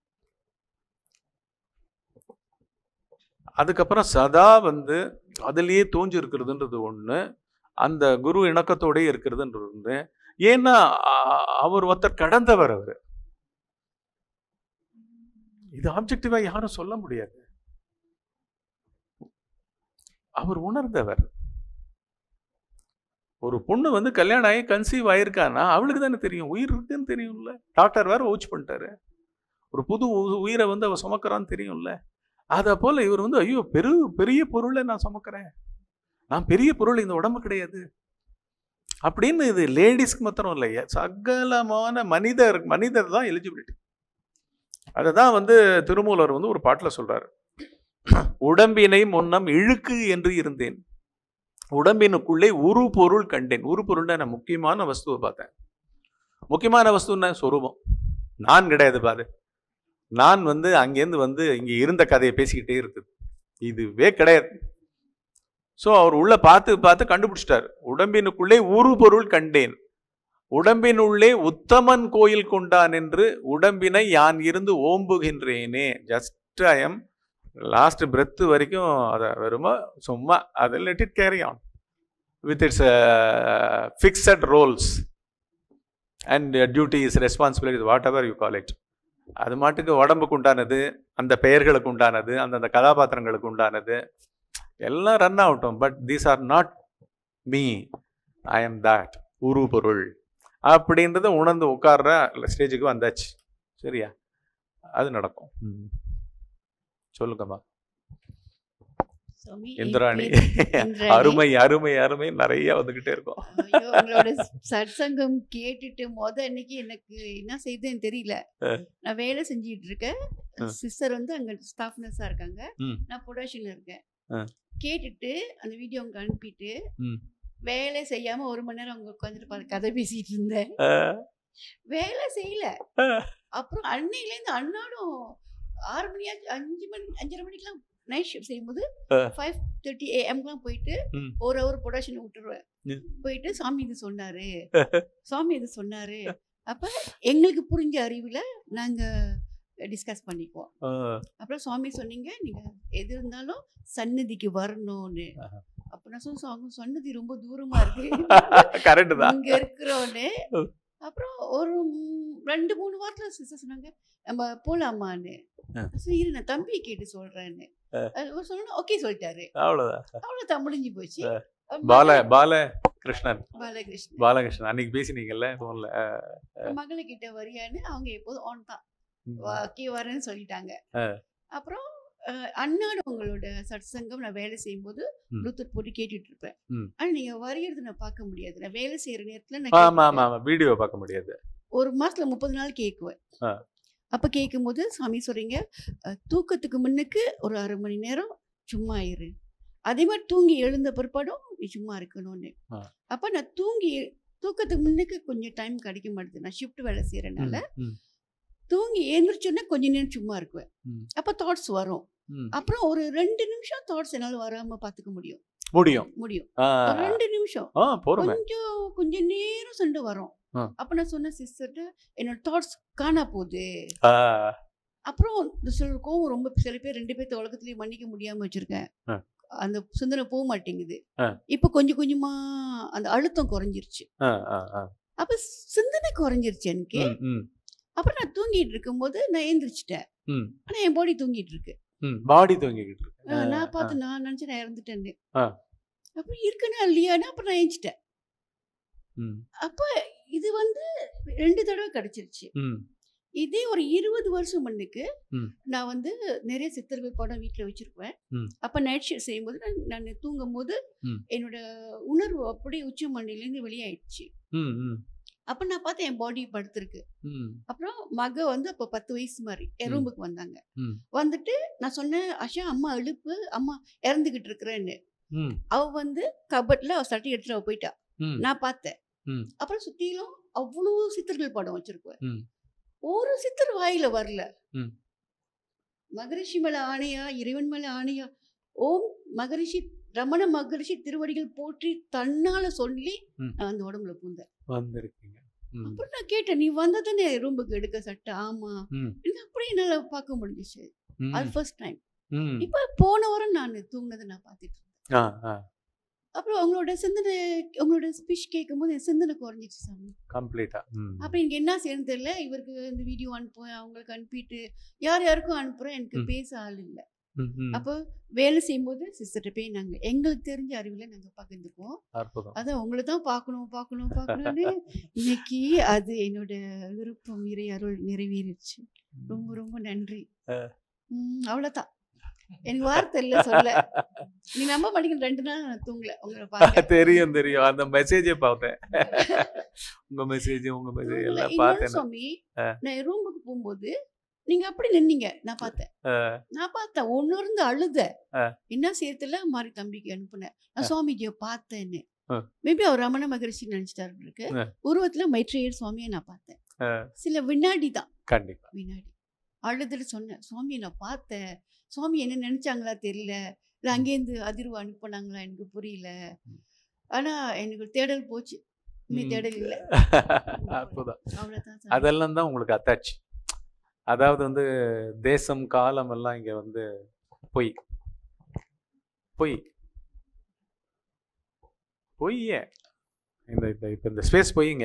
அதுக்கப்புறம் சதா வந்து அதுலேயே தோஞ்சு இருக்கிறதுன்றது ஒன்று அந்த குரு இணக்கத்தோடயே இருக்கிறதுன்றது ஒன்று ஏன்னா அ- அவர் ஒருத்தர் கடந்தவர் அவர் இது ஆப்ஜெக்டிவா யாரும் சொல்ல முடியாது அவர் உணர்ந்தவர் ஒரு பொண்ணு வந்து கல்யாணம் ஆகி கன்சீவ் ஆயிருக்கான்னா அவளுக்கு தானே தெரியும் உயிர் இருக்குன்னு தெரியும்ல டாக்டர் வேற ஓச் பண்ணிட்டாரு ஒரு புது உ- உயிரை வந்து அவ சுமக்கிறான்னு தெரியும்ல அதை போல இவர் வந்து ஐயோ பெரு பெரிய பொருளை நான் சுமக்கிறேன் நான் பெரிய பொருள் இந்த உடம்பு கிடையாது அப்படின்னு இது லேடிஸ்க்கு மாத்திரம் இல்லை சகலமான மனிதர் மனிதர் தான் எலிஜிபிலிட்டி அதை தான் வந்து திருமூலர் வந்து ஒரு பாட்டில் சொல்றாரு உடம்பினை முன்னம் இழுக்கு என்று இருந்தேன் உடம்பினுக்குள்ளே உரு பொருள் கண்டேன் உரு பொருள்னா நான் முக்கியமான வஸ்துவை பார்த்தேன் முக்கியமான வஸ்துன்னா சொரூபம் நான் கிடையாது பாரு நான் வந்து அங்கேருந்து வந்து இங்கே இருந்த கதையை பேசிக்கிட்டே இருக்குது இதுவே கிடையாது ஸோ அவர் உள்ள பார்த்து பார்த்து கண்டுபிடிச்சிட்டார் உடம்பினுக்குள்ளே உரு பொருள் கண்டேன் உடம்பினுள்ளே உத்தமன் கோயில் கொண்டான் என்று உடம்பினை யான் இருந்து ஓம்புகின்றேனே just I am last breath வரைக்கும் அதை வெறுமா சும்மா அதை let it carry on with its fixed roles and duties responsibilities whatever you call it அது மாட்டுக்கு உடம்புக்கு உண்டானது அந்த பெயர்களுக்கு உண்டானது அந்தந்த கதாபாத்திரங்களுக்கு உண்டானது எல்லாம் ரன் ஆகட்டும் but these are not me I am that உரு பொருள் அப்படின்றத உணர்ந்து உட்கார்ற ஸ்டேஜுக்கு வந்தாச்சு சரியா அது நடக்கும் ம். சொல்லுங்கம்மா சுவாமி, இந்திராணி இந்திராணி. அருமை அருமை அருமை நிறைய வந்துகிட்டே இருக்கும் ஐயோ, உங்களோட சத்சங்கம் கேட்டுட்டு மொத அன்னைக்கு எனக்கு என்ன செய்யுதுன்னு தெரியல நான் வேலை செஞ்சிட்டு இருக்கேன் ஆ. சிஸ்டர் வந்து அங்க ஸ்டாஃப் நர்ஸா இருக்காங்க ம். நான் ப்ரொடக்ஷன்ல இருக்கேன் ஆ. கேட்டுட்டு அந்த வீடியோ அவங்க அனுப்பிட்டு ம். வேலை செய்யாம ஒரு மணி நேரம் அவங்க உட்காந்துட்டு பா- கதை பேசிட்டு இருந்தேன் அஹ், வேலை செய்யல அஹ், அப்புறம் அன்னையிலேருந்து அன்னாடும் ஆறு மணி ஆச்சு, அஞ்சு மணி அஞ்சரை மணிக்கெல்லாம் நைட் ஷிஃப்ட் செய்யும்போது ஆ. ஃபைவ் தேர்ட்டி ஏஎம்க்குலாம் போயிட்டு ம். ஒரு ஹவர் ப்ரொடக்ஷன் விட்டுருவேன் ம். போயிட்டு சாமி இது சொன்னாரு சாமி இது சொன்னாரு அப்ப எங்களுக்கு புரிஞ்ச அறிவுல நாங்க டிஸ்கஸ் பண்ணிக்குவோம் அஹ், அப்புறம் சுவாமி சொன்னீங்க நீங்க எது இருந்தாலும் சன்னதிக்கு வரணும்னு ஆஹா. அப்ப நான் சொன்ன சுவாமி, சன்னதி ரொம்ப தூரமா இருக்கு கரெக்ட் தான் இங்க இருக்கிறோன்னு ம். அப்புறம் ஒரு ம், ரெண்டு மூணு வாரத்துல சிஸ்டர் சொன்னாங்க நம்ம போலாமான்னு ஆ. சரி இரு, நான் தம்பியை கேட்டு சொல்றேன்னு ஆ. அவர் சொன்னா ஓகே சொல்லிட்டாரு அவ்வளவுதான் அவ்வளவுதான் முடிஞ்சு போச்சு ஆ. அப்புறம் பால பால கிருஷ்ணன் பாலகிருஷ்ணன் பாலகிருஷ்ணன் அன்னைக்கு பேசினீங்கல்ல போன்ல மகளை கிட்ட வரியான்னு அவங்க எப்போதும் ஆன் தான் ஓகே வரேன்னு சொல்லிட்டாங்க ஆ. அப்புறம் அஹ், அன்னாடு உங்களோட சத்சங்கம் நான் வேலை செய்யும்போது ம். ப்ளூடூத் போட்டு கேட்டுட்டு இருப்பேன் ம். ஆனா நீங்க வரையறது நான் பார்க்க முடியாது நான் வேலை செய்யற நேரத்துல நான் ஆமா கேட்டுட்டு ஆமா ஆமா வீடியோ பார்க்க முடியாது ஒரு மாசத்துல முப்பது நாள் கேட்குவேன் ஆ. அப்போ கேட்கும்போது சாமி சொல்கிறீங்க தூக்கத்துக்கு முன்னுக்கு ஒரு அரை மணி நேரம் சும்மா இரு அதே மாதிரி தூங்கி எழுந்த பிற்பாடும் நீ சும்மா இருக்கணும்னு ஆ. அப்போ நான் தூங்கி தூக்கத்துக்கு முன்னுக்கு கொஞ்சம் டைம் கிடைக்க மாட்டேது நான் ஷிஃப்ட் வேலை செய்கிறனால ம், ம், தூங்கி எழுந்திரிச்சோன்னே கொஞ்ச நேரம் சும்மா இருக்குவேன் ம். அப்போ தாட்ஸ் வரும் ம். அப்புறம் ஒரு ரெண்டு நிமிஷம் தாட்ஸ் என்னால் வராமல் பார்த்துக்க முடியும் முடியும் முடியும் ஆ, ஒரு ரெண்டு நிமிஷம் ஆ போறோமே கொஞ்சம் கொஞ்ச நேரம் சண்டை வரும் ஆ. அப்ப நான் சொன்ன சிஸ்டர்ட்ட என்னோட தாட்ஸ் காணா போகுது ஆ, அப்புறம் இந்த சில கோவம் ரொம்ப சில பேர் ரெண்டு பேர்த்த உலகத்துலயும் மன்னிக்க முடியாம வச்சிருக்கேன் ஆ. அந்த சிந்தனை போக மாட்டேங்குது ஆ. இப்ப கொஞ்சம் கொஞ்சமா அந்த அழுத்தம் குறைஞ்சிருச்சு ஆ, ஆ, ஆ. அப்ப சிந்தனை குறைஞ்சிருச்சு எனக்கு ம், ம், அப்புறம் நான் தூங்கிட்டு இருக்கும்போது நான் எந்திரிச்சிட்டேன் ம், ஆனா என் பாடி தூங்கிட்டு இருக்கு ம். பாடி தூங்கிக்கிட்டு இருக்கு ஆ, ஆ, நான் பார்த்து நான் நினைச்சு நான் இறந்துட்டேன்னு ஆ. அப்புறம் இருக்கனா இல்லையான்னு அப்புறம் நான் எழுந்துட்டேன் ம், அப்ப இது வந்து ரெண்டு தடவை கிடைச்சிருச்சு ம், இதே ஒரு இருபது வருஷம் முன்னுக்கு ம். நான் வந்து நிறைய சித்திரவை படம் வீட்டில் வச்சிருப்பேன் ம். அப்போ நைட் ஷிஃப்ட் செய்யும்போது நான் நான் தூங்கும் போது ம். என்னோட உணர்வு அப்படியே உச்ச மண்ணிலேருந்து வெளியாயிடுச்சு ம், ம், அப்போ நான் பார்த்தேன் என் பாடி படுத்திருக்கு ம், அப்புறம் மக வந்து அப்போ பத்து வயசு மாதிரி என் ம். ரூமுக்கு வந்தாங்க ம். வந்துட்டு நான் சொன்னேன் ஆஷா அம்மா எழுப்பு அம்மா இறந்துகிட்டு இருக்கிறேன்னு ம், அவ வந்து கபட்ல அவ சட்டை எடுத்துட்டு அவ போயிட்டா ம், நான் பார்த்தேன் ம். அப்புறம் சுத்திலும் அவ்வளோ சித்தர்கள் படம் வச்சிருக்குவேன் ம். ஒரு சித்தர் வாயில வரல ம். மகரிஷி மேல ஆணையா இறைவன் மேல ஆணையா ஓம் மகரிஷி ரமண மகரிஷி திருவடிகள் போற்றி தன்னால சொல்லி ம். நான் அந்த உடம்புல பூந்தேன் வந்திருக்கீங்க ம், அப்புறம் நான் கேட்டேன் நீ வந்ததானே ரூமுக்கு எடுக்க சட்டை ஆமா ம், இது அப்படியே என்னால பார்க்க முடிஞ்சிச்சு ம், அது ஃபர்ஸ்ட் டைம் ம். இப்ப போன வாரம் நான் தூங்கினதை நான் பார்த்துட்டு இருந்தேன் ஆ, ஆ. அப்புறம் உங்களோட சிந்தனை உங்களோட ஸ்பீச் கேட்கும்போது என் சிந்தனை குறைஞ்சிச்சு சாமி கம்ப்ளீட்டா ம். அப்ப எனக்கு என்ன செய்யணும் தெரியல இவருக்கு இந்த வீடியோ அனுப்புவேன் அவங்களுக்கு அனுப்பிட்டு யார் யாருக்கும் அனுப்புறேன் எனக்கு ம். பேச ஆள் இல்லை ம், ம். அப்போ வேலை செய்யும்போது சிஸ்டர்கிட்ட போய் நாங்க எங்களுக்கு தெரிஞ்ச அறிவுல நாங்க பகிர்ந்துக்குவோம் அற்புதம் அதான் உங்களை தான் பார்க்கணும் பார்க்கணும் பார்க்கணும்னு இன்னைக்கு அது என்னோட விருப்பம் இறை அருள் நிறைவேறிடுச்சு ரொம்ப ரொம்ப நன்றி ம், அவ்வளவுதான் எனக்கு வார்த்தை இல்லை சொல்ல நீ நம்ப மாட்டேங்கிற ரெண்டு நாள் நான் தூங்கல உங்களை பார்க்க தெரியும் தெரியும் அந்த மெசேஜே பார்த்தேன் உங்க மெசேஜ் உங்க மெசேஜ் எல்லாம் இன்னொரு பார்த்தேன் சுவாமி நான் என் ரூமுக்கு போகும்போது நீங்க அப்படி நின்னீங்க நான் பார்த்தேன் நான் பார்த்தேன் ஒன்னு இருந்து அழுத ஆ. என்ன செய்யறதுல மாறி தம்பிக்கு அனுப்புனேன் நான் ஆ. சுவாமிஜியை பார்த்தேன்னு ஆ. மேபி அவர் ரமண மகரிஷி நினைச்சிட்டாரு இருக்கு ஆ. உருவத்துல மைத்ரேயர் சுவாமியை நான் பார்த்தேன் ஆ. சில வினாடி தான் கண்டிப்பா வினாடி அழுதுட்டு சொன்னேன் சுவாமியை நான் பார்த்தேன் சுவாமி என்ன நினைச்சாங்களா தெரியல இல்ல அங்கேருந்து அதிர்வு அனுப்புனாங்களா எனக்கு புரியல ஆனா எனக்கு தேடல் போச்சு இனி ம். தேடல் இல்லை அற்புதம் அவ்வளவுதான் சாமி. அதெல்லாம் தான் உங்களுக்கு அத்தாட்சி அதாவது வந்து தேசம் காலம் எல்லாம் இங்க வந்து பொய் பொய் பொய்யே இந்த இந்த இப்போ இந்த ஸ்பேஸ் பொய்ங்க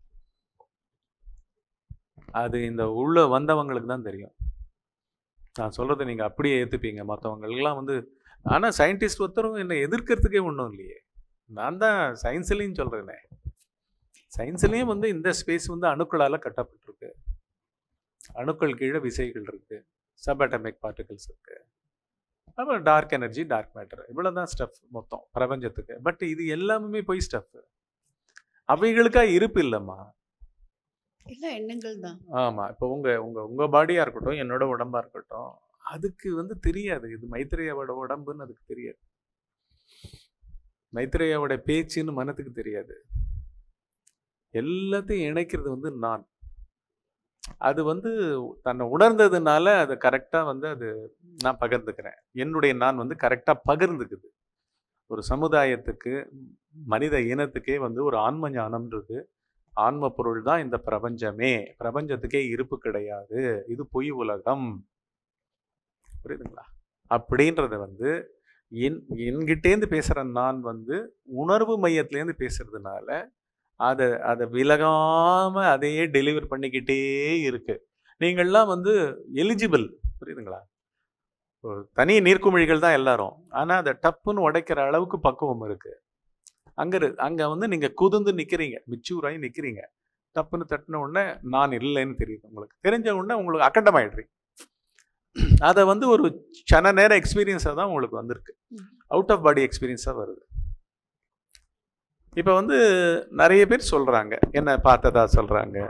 அது இந்த உள்ள வந்தவங்களுக்கு தான் தெரியும் நான் சொல்றதை நீங்க அப்படியே ஏத்துப்பீங்க மற்றவங்களுக்குலாம் வந்து ஆனா சயின்டிஸ்ட் ஒருத்தரும் என்னை எதிர்க்கிறதுக்கே ஒன்றும் இல்லையே நான் தான் சயின்ஸ்லேயும் சொல்றேனே சயின்ஸ்லேயும் வந்து இந்த ஸ்பேஸ் வந்து அணுக்களால் கட்டப்பட்டிருக்கு அணுக்கள் கீழே விசைகள் இருக்கு சப்அட்டமிக் பார்ட்டிகல்ஸ் இருக்கு அப்புறம் டார்க் எனர்ஜி டார்க் மேட்டர் இவ்வளோதான் ஸ்டஃப் மொத்தம் பிரபஞ்சத்துக்கு பட் இது எல்லாமே போய் ஸ்டஃப் அவைகளுக்கா இருப்பு இல்லைம்மா எல்லாம் எண்ணங்கள் தான் ஆமா இப்போ உங்க உங்க உங்க பாடியா இருக்கட்டும் என்னோட உடம்பா இருக்கட்டும் அதுக்கு வந்து தெரியாது இது மைத்ரேயாவோட உடம்புன்னு அதுக்கு தெரியாது மைத்ரேயாவோட பேச்சுன்னு மனத்துக்கு தெரியாது எல்லாத்தையும் இணைக்கிறது வந்து நான் அது வந்து தன்னை உணர்ந்ததுனால அது கரெக்டாக வந்து அது நான் பகிர்ந்துக்கிறேன் என்னுடைய நான் வந்து கரெக்டாக பகிர்ந்துக்குது ஒரு சமுதாயத்துக்கு மனித இனத்துக்கே வந்து ஒரு ஆன்ம ஞானம்ன்றது ஆன்ம பொருள் தான் இந்த பிரபஞ்சமே பிரபஞ்சத்துக்கே இருப்பு கிடையாது இது பொய் உலகம் புரியுதுங்களா அப்படின்றத வந்து என் என்கிட்டேருந்து பேசுகிற நான் வந்து உணர்வு மையத்துலேருந்து பேசுறதுனால அதை அதை விலகாமல் அதையே டெலிவர் பண்ணிக்கிட்டே இருக்கு நீங்கள்லாம் வந்து எலிஜிபிள் புரியுதுங்களா ஒரு தனி நீர்க்குமிழிகள் தான் எல்லாரும் ஆனால் அதை டப்புன்னு உடைக்கிற அளவுக்கு பக்குவம் இருக்கு அங்கே அங்கே வந்து நீங்கள் குதிந்து நிற்கிறீங்க மிச்சூராகி நிற்கிறீங்க டப்புன்னு தட்டின உடனே நான் இல்லைன்னு தெரியுது உங்களுக்கு தெரிஞ்ச உடனே உங்களுக்கு அக்கண்டமாயிடுறீங்க அதை வந்து ஒரு சன நேர எக்ஸ்பீரியன்ஸாக தான் உங்களுக்கு வந்திருக்கு அவுட் ஆஃப் பாடி எக்ஸ்பீரியன்ஸாக வருது இப்போ வந்து நிறைய பேர் சொல்கிறாங்க என்ன பார்த்ததா சொல்கிறாங்க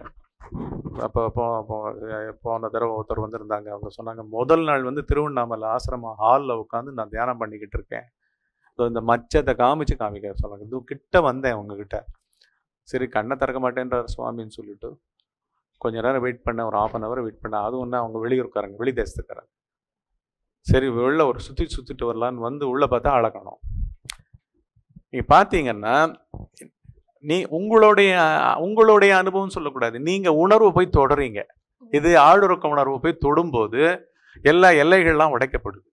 அப்போ போ போ- போன தடவை ஒருத்தர் வந்திருந்தாங்க அவங்க சொன்னாங்க முதல் நாள் வந்து திருவண்ணாமலை ஆசிரமம் ஹாலில் உட்காந்து நான் தியானம் பண்ணிக்கிட்டு இருக்கேன் இதோ இந்த மச்சத்தை காமிச்சு காமிக்க சொன்னாங்க இது கிட்ட வந்தேன் உங்ககிட்ட சரி கண்ணை திறக்க மாட்டேன்றார் சுவாமின்னு சொல்லிட்டு கொஞ்ச நேரம் வெயிட் பண்ணேன் ஒரு ஆஃப் அன் ஹவர் வெயிட் பண்ணேன் அதுவும் ஒன்று அவங்க வெளியூருக்காரங்க வெளி தேசத்துக்காரங்க சரி வெளில ஒரு சுற்றி சுற்றிட்டு வரலான்னு வந்து உள்ளே பார்த்தா அழகணும் நீங்கள் பார்த்தீங்கன்னா நீ உங்களுடைய உங்களுடைய அனுபவம் சொல்லக்கூடாது நீங்க உணர்வு போய் தொடறீங்க இது ஆளுறக்க உணர்வு போய் தொடும்போது எல்லா எல்லைகள்லாம் உடைக்கப்படுது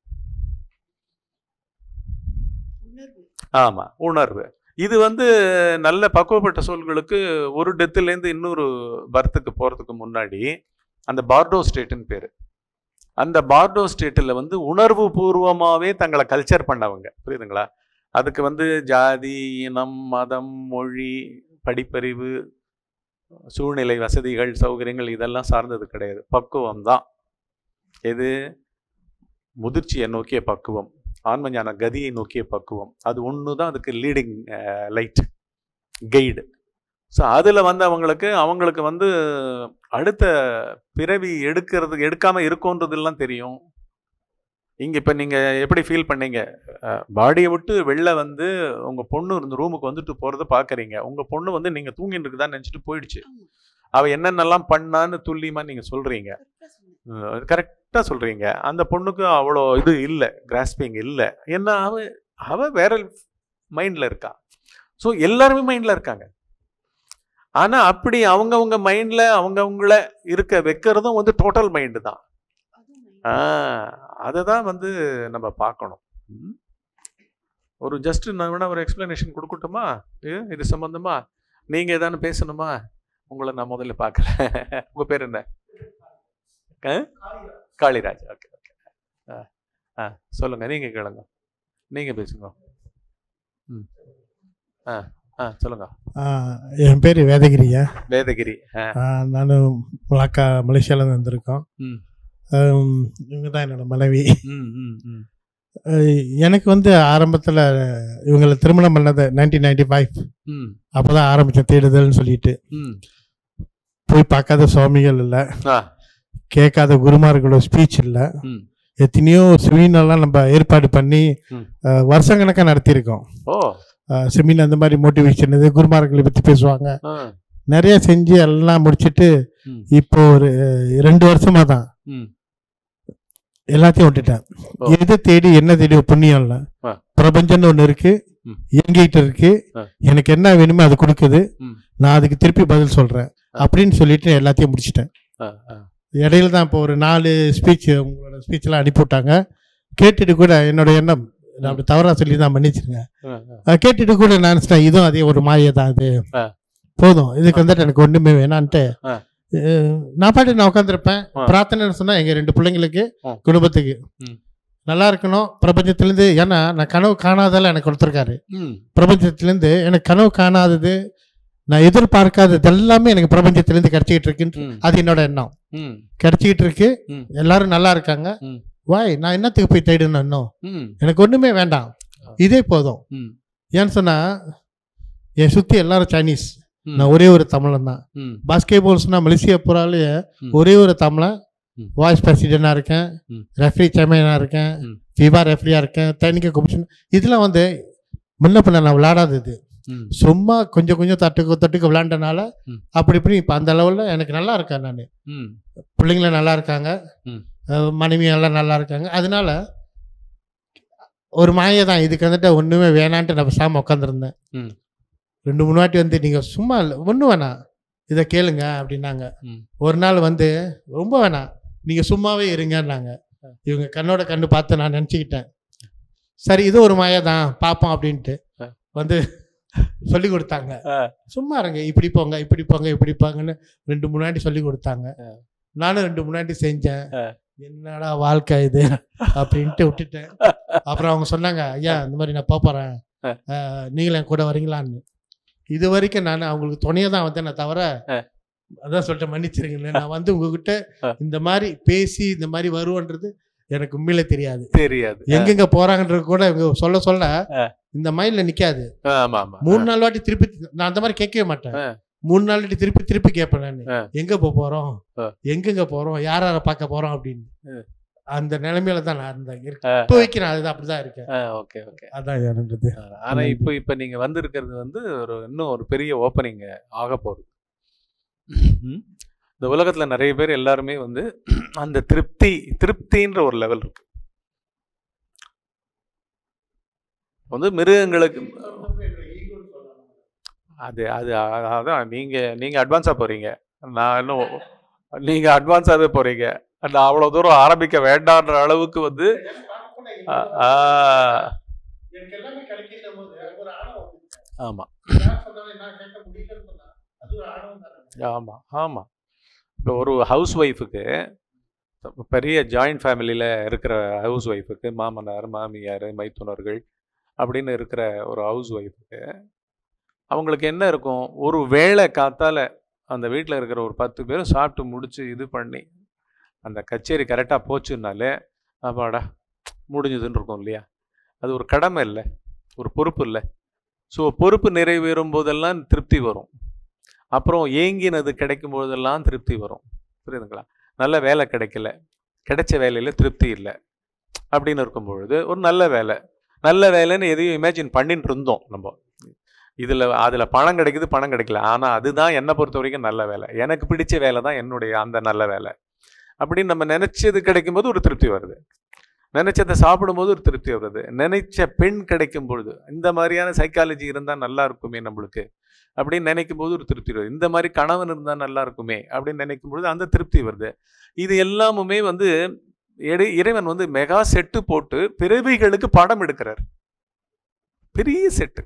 உணர்வு ஆமா உணர்வு இது வந்து நல்ல பக்குவப்பட்ட சோல்களுக்கு ஒரு டெத்துலேருந்து இன்னொரு பர்த்துக்கு போறதுக்கு முன்னாடி அந்த பார்டோ ஸ்டேட்டுன்னு பேரு அந்த பார்டோ ஸ்டேட்டில் வந்து உணர்வு பூர்வமாகவே தங்களை கல்ச்சர் பண்ணவங்க புரியுதுங்களா அதுக்கு வந்து ஜாதி இனம் மதம் மொழி படிப்பறிவு சூழ்நிலை வசதிகள் சௌகரியங்கள் இதெல்லாம் சார்ந்தது கிடையாது பக்குவம் தான் எது முதிர்ச்சியை நோக்கிய பக்குவம் ஆன்மஞான கதியை நோக்கிய பக்குவம் அது ஒன்று தான் அதுக்கு லீடிங் லைட் கைடு ஸோ அதில் வந்து அவங்களுக்கு அவங்களுக்கு வந்து அடுத்த பிறவி எடுக்கிறது எடுக்காமல் இருக்கோன்றதெல்லாம் தெரியும் இங்கே இப்போ நீங்கள் எப்படி ஃபீல் பண்ணீங்க பாடியை விட்டு வெளில வந்து உங்கள் பொண்ணு இந்த ரூமுக்கு வந்துட்டு போகிறத பார்க்குறீங்க உங்கள் பொண்ணு வந்து நீங்கள் தூங்கிட்டு இருக்குதான்னு நினச்சிட்டு போயிடுச்சு ஆமா. அவள் என்னென்னலாம் பண்ணான்னு துல்லியமாக நீங்கள் சொல்கிறீங்க கரெக்டா சொன்னீங்க. கரெக்டாக சொல்கிறீங்க அந்த பொண்ணுக்கு அவ்வளோ இது இல்லை கிராஸ்பிங் இல்லை ஏன்னா அவ அவ வேற மைண்டில் இருக்கா ஸோ எல்லாருமே மைண்டில் இருக்காங்க ஆனால் அப்படி அவங்கவுங்க மைண்டில் அவங்கவுங்கள இருக்க வைக்கிறதும் வந்து டோட்டல் மைண்டு தான் அதுவும் ஆ அதை தான் வந்து நம்ம பார்க்கணும் ம். ஒரு ஜஸ்ட் நான் வேணா ஒரு எக்ஸ்பிளனேஷன் கொடுக்கட்டுமா இது இது சம்பந்தமா நீங்கள் ஏதானு பேசணுமா உங்களை நான் முதல்ல பார்க்கல உங்கள் பேர் என்ன ஆ? காளிராஜ் ஓகே ஓகே ஆ ஆ சொல்லுங்கள் நீங்கள் கேளுங்க நீங்கள் பேசுங்க ம் ஆ ஆ சொல்லுங்க ஆ, என் பேர் வேதகிரியா வேதகிரி ஆ நான் மலாக்கா மலேசியாவிலேருந்து வந்திருக்கோம் ம். ஆம், இவங்க தான் என்னோட மனைவி ம் ம் ம் அஹ், எனக்கு வந்து ஆரம்பத்தில் இவங்களை திருமணம் பண்ணது நைன்டீன் நைன்டி ஃபைவ் ம் அப்போ தான் ஆரம்பித்தேன் தேடுதல்னு சொல்லிட்டு ம் போய் பார்க்காத சுவாமிகள் இல்லை ஆ கேட்காத குருமார்களோட ஸ்பீச் இல்லை ம் எத்தனையோ செமினார்லாம் நம்ம ஏற்பாடு பண்ணி ம். அஹ், வருஷக்கணக்காக நடத்தியிருக்கோம் ஓ செமினார் அந்த மாதிரி மோட்டிவேஷன் இது குருமார்களை பற்றி பேசுவாங்க ஆ நிறைய செஞ்சு எல்லாம் முடிச்சிட்டு ம் இப்போ ஒரு ரெண்டு வருஷமா தான் ம் எல்லாத்தையும் விட்டுட்டேன் ஓ. எது தேடி என்ன தேடி புண்ணியம் இல்லை ஆ. பிரபஞ்சம்னு ஒன்று இருக்கு ம். இயங்கிட்டு இருக்கு ஆ. எனக்கு என்ன வேணுமோ அது கொடுக்குது ம். நான் அதுக்கு திருப்பி பதில் சொல்றேன் அப்படின்னு சொல்லிட்டு எல்லாத்தையும் முடிச்சிட்டேன் ஆ ஆ இடையில தான் இப்போ ஒரு நாலு ஸ்பீச் உங்களோட ஸ்பீச்லாம் அனுப்பி விட்டாங்க கேட்டுட்டு கூட என்னோட எண்ணம் நான் அப்படி தவறா சொல்லி தான் மன்னிச்சிருங்க ஆ, ஆ. அஹ் கேட்டுட்டு கூட நான் நினைச்சிட்டேன் இதுவும் அதே ஒரு மாயை தான் அது ஆ. போதும் இதுக்கு வந்துட்டு எனக்கு ஒண்ணுமே வேணான்ட்டு ஆ. அஹ் நான் பாட்டு நான் உட்காந்துருப்பேன் ஆ. பிரார்த்தனைன்னு சொன்னா எங்க ரெண்டு பிள்ளைங்களுக்கு ஆ. குடும்பத்துக்கு ம். நல்லா இருக்கணும் பிரபஞ்சத்திலேருந்து ஏன்னா நான் கனவு காணாதெல்லாம் எனக்கு கொடுத்துருக்காரு ம் பிரபஞ்சத்திலேருந்து எனக்கு கனவு காணாதது நான் எதிர்பார்க்காதது எல்லாமே எனக்கு பிரபஞ்சத்திலேருந்து கிடைச்சிக்கிட்டு இருக்குன்னு ம் அது என்னோட எண்ணம் ம் கிடைச்சிக்கிட்டு இருக்கு ம். எல்லாரும் நல்லா இருக்காங்க ம். வாய் நான் என்னத்துக்கு போய் தேடணும் இன்னும் ம் எனக்கு ஒண்ணுமே வேண்டாம் இதே போதும் ம் ஏன்னு சொன்னா என் சுத்தி எல்லாரும் சைனீஸ் ம். நான் ஒரே ஒரு தமிழன் தான் ம் பாஸ்கெட் பால் சொன்னா மலேசியா புறாலேயே ம். ஒரே ஒரு தமிழன் ம். வாய்ஸ் பிரசிடென்டாக இருக்கேன் ம். ரெஃப்ரி சேர்மனாக இருக்கேன் ம். ஃபிபா ரெஃப்ரியாக இருக்கேன் டெக்னிக்கல் கமிஷன் இதெல்லாம் வந்து முன்ன பின்ன நான் விளையாடாதது ம் சும்மா கொஞ்சம் கொஞ்சம் தட்டுக்கு தட்டுக்கு விளையாண்டனால ம். அப்படி இப்படி இப்போ அந்த லெவலில் எனக்கு நல்லா இருக்கேன் நான் ம் பிள்ளைங்களும் நல்லா இருக்காங்க ம். அஹ் மனைவி எல்லாம் நல்லா இருக்காங்க அதனால ஒரு மாயை தான் இதுக்கு வந்துட்டு ஒன்றுமே வேணான்ட்டு நான் பேசாமல் உட்காந்துருந்தேன் ம். ரெண்டு மூணு வாட்டி வந்து நீங்கள் சும்மா ஒன்றும் வேணாம் இதை கேளுங்க அப்படின்னாங்க ம். ஒரு நாள் வந்து ரொம்ப வேணாம் நீங்கள் சும்மாவே இருங்கன்னாங்க இவங்க கண்ணோட கண்ணு பார்த்து நான் நினச்சிக்கிட்டேன் சரி இது ஒரு மாயை தான் பார்ப்போம் அப்படின்ட்டு ஆ. வந்து சொல்லி கொடுத்தாங்க ஆ. சும்மா இருங்க இப்படி போங்க இப்படி போங்க இப்படி போங்கன்னு ரெண்டு முன்னாடி சொல்லி கொடுத்தாங்க நானும் ரெண்டு முன்னாடி செஞ்சேன் ஆ. என்னடா வாழ்க்கை இது அப்படின்ட்டு விட்டுட்டேன் அப்புறம் அவங்க சொன்னாங்க ஐயா இந்த மாதிரி நான் போப் போறேன் ஆ. அஹ், நீங்களும் என் கூட வரீங்களான்னு இது வரைக்கும் நான் அவங்களுக்கு துணையை தான் வந்தேனே தவிர ஆ. அதான் சொல்லிட்டு மன்னிச்சிருங்க நான் வந்து உங்ககிட்ட ஆ. இந்த மாதிரி பேசி இந்த மாதிரி வருவோன்றது எனக்கு உண்மையிலே தெரியாது தெரியாது எங்கெங்க போறாங்கன்றது கூட இவங்க சொல்ல சொல்ல ஆ. இந்த மைண்ட்ல நிக்காது ஆமா ஆமா மூணு நாலு வாட்டி திருப்பி நான் அந்த மாதிரி கேட்கவே மாட்டேன் ஆ. மூணு நாள் திருப்பி திருப்பி கேட்பேன் நான் ஆ. எங்க போக போறோம் ஆ. எங்கெங்க போறோம் யார் யாரை பார்க்க போறோம் அப்படின்னு ஆ. அந்த நிலைமையில தான் நான் இருந்தேன் இருக்கேன். ஆ, இப்போ வைக்கிறேன் அதுதான் அப்படிதான் இருக்கேன் ஓகே ஓகே அதான் என்னன்றது ஆனா இப்போ இப்போ நீங்க வந்திருக்கிறது வந்து ஒரு இன்னும் ஒரு பெரிய ஓப்பனிங் ஆக போகுது ம். இந்த உலகத்துல நிறைய பேர் எல்லாருமே வந்து அந்த திருப்தி திருப்தின்ற ஒரு லெவல் இருக்கு வந்து மிருகங்களுக்கு அது அது அ- அதான் நீங்க நீங்க அட்வான்ஸா போறீங்க நான் இன்னும் நீங்க அட்வான்ஸாவே போறீங்க நான் அவ்வளவு தூரம் ஆரம்பிக்க வேண்டான்ற அளவுக்கு வந்து ஆ, ஆ, எனக்கு எல்லாமே கிடைக்கின்ற போது ஒரு ஆணவம் ஆமா யார் சொன்னாலும் நான் கேட்க முடியலன்னு சொன்னா அது ஒரு ஆணவம் தானே ஆமா ஆமா இப்போ ஒரு ஹவுஸ் ஒய்ஃபுக்கு பெரிய ஜாயிண்ட் ஃபேமிலியில் இருக்கிற ஹவுஸ் ஒய்ஃபுக்கு மாமனார் மாமியார் மைத்துனர்கள் அப்படின்னு இருக்கிற ஒரு ஹவுஸ் ஒய்ஃபுக்கு அவங்களுக்கு என்ன இருக்கும் ஒரு வேளை காத்தால அந்த வீட்டில் இருக்கிற ஒரு பத்து பேரும் சாப்பிட்டு முடிச்சு இது பண்ணி அந்த கச்சேரி கரெக்டாக போச்சுன்னாலே அப்பாடா முடிஞ்சதுன்னு இருக்கும் இல்லையா அது ஒரு கடமை இல்லை ஒரு பொறுப்பு இல்லை ஸோ பொறுப்பு நிறைவேறும் போதெல்லாம் திருப்தி வரும் அப்புறம் ஏங்கினது கிடைக்கும் போதெல்லாம் திருப்தி வரும் புரியுதுங்களா நல்ல வேலை கிடைக்கல கிடைச்ச வேலையில் திருப்தி இல்லை அப்படின்னு இருக்கும் பொழுது ஒரு நல்ல வேலை நல்ல வேலைன்னு எதையும் இமேஜின் பண்ணிட்டு இருந்தோம் நம்ம இதில் அதில் பணம் கிடைக்குது பணம் கிடைக்கல ஆனால் அதுதான் என்னை பொறுத்த வரைக்கும் நல்ல வேலை எனக்கு பிடிச்ச வேலை தான் என்னுடைய அந்த நல்ல வேலை அப்படின்னு நம்ம நினைச்சது கிடைக்கும்போது ஒரு திருப்தி வருது நினைச்சதை சாப்பிடும்போது ஒரு திருப்தி வருது நினைச்ச பெண் கிடைக்கும் பொழுது இந்த மாதிரியான சைக்காலஜி இருந்தால் நல்லா இருக்குமே நம்மளுக்கு அப்படின்னு நினைக்கும் போது ஒரு திருப்தி வருது இந்த மாதிரி கணவன் இருந்தால் நல்லா இருக்குமே அப்படின்னு நினைக்கும் பொழுது அந்த திருப்தி வருது இது எல்லாமுமே வந்து இறை- இறைவன் வந்து மெகா செட்டு போட்டு பிறவிகளுக்கு படம் எடுக்கிறார் பெரிய செட்டு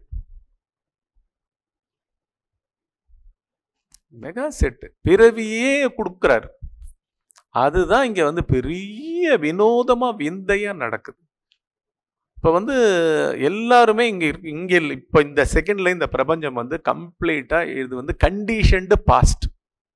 மெகா செட்டு பிறவியே கொடுக்கிறார் அதுதான் இங்க வந்து பெரிய வினோதமா விந்தையா நடக்குது இப்போ வந்து எல்லாருமே இங்க இருக்கு இங்க இல்ல- இப்போ இந்த செகண்ட்ல இந்த பிரபஞ்சம் வந்து கம்ப்ளீட்டா இது வந்து கண்டிஷன்டு பாஸ்ட்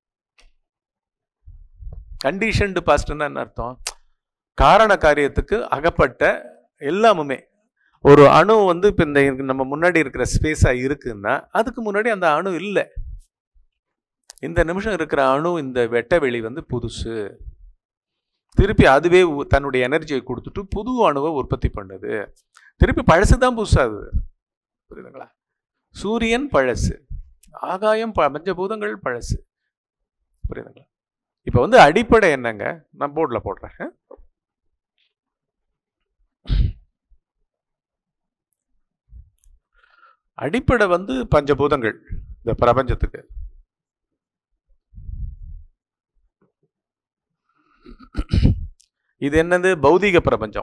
கண்டிஷன்டு பாஸ்ட்னா என்ன அர்த்தம் காரண காரியத்துக்கு அகப்பட்ட எல்லாமுமே ஒரு அணு வந்து இப்போ இந்த நம்ம முன்னாடி இருக்கிற ஸ்பேஸாக இருக்குன்னா அதுக்கு முன்னாடி அந்த அணு இல்லை இந்த நிமிஷம் இருக்கிற அணு இந்த வெட்ட வெளி வந்து புதுசு திருப்பி அதுவே உ- தன்னுடைய எனர்ஜியை கொடுத்துட்டு புது அணுவை உற்பத்தி பண்ணுது திருப்பி பழசு தான் புதுசாகுது புரியுதுங்களா சூரியன் பழசு ஆகாயம் ப- பஞ்சபூதங்கள் பழசு புரியுதுங்களா இப்போ வந்து அடிப்படை என்னங்க நான் போர்டில் போடுறேன் ஆ? அடிப்படை வந்து பஞ்சபூதங்கள் இந்த பிரபஞ்சத்துக்கு இது என்னது பௌதீக பிரபஞ்சம்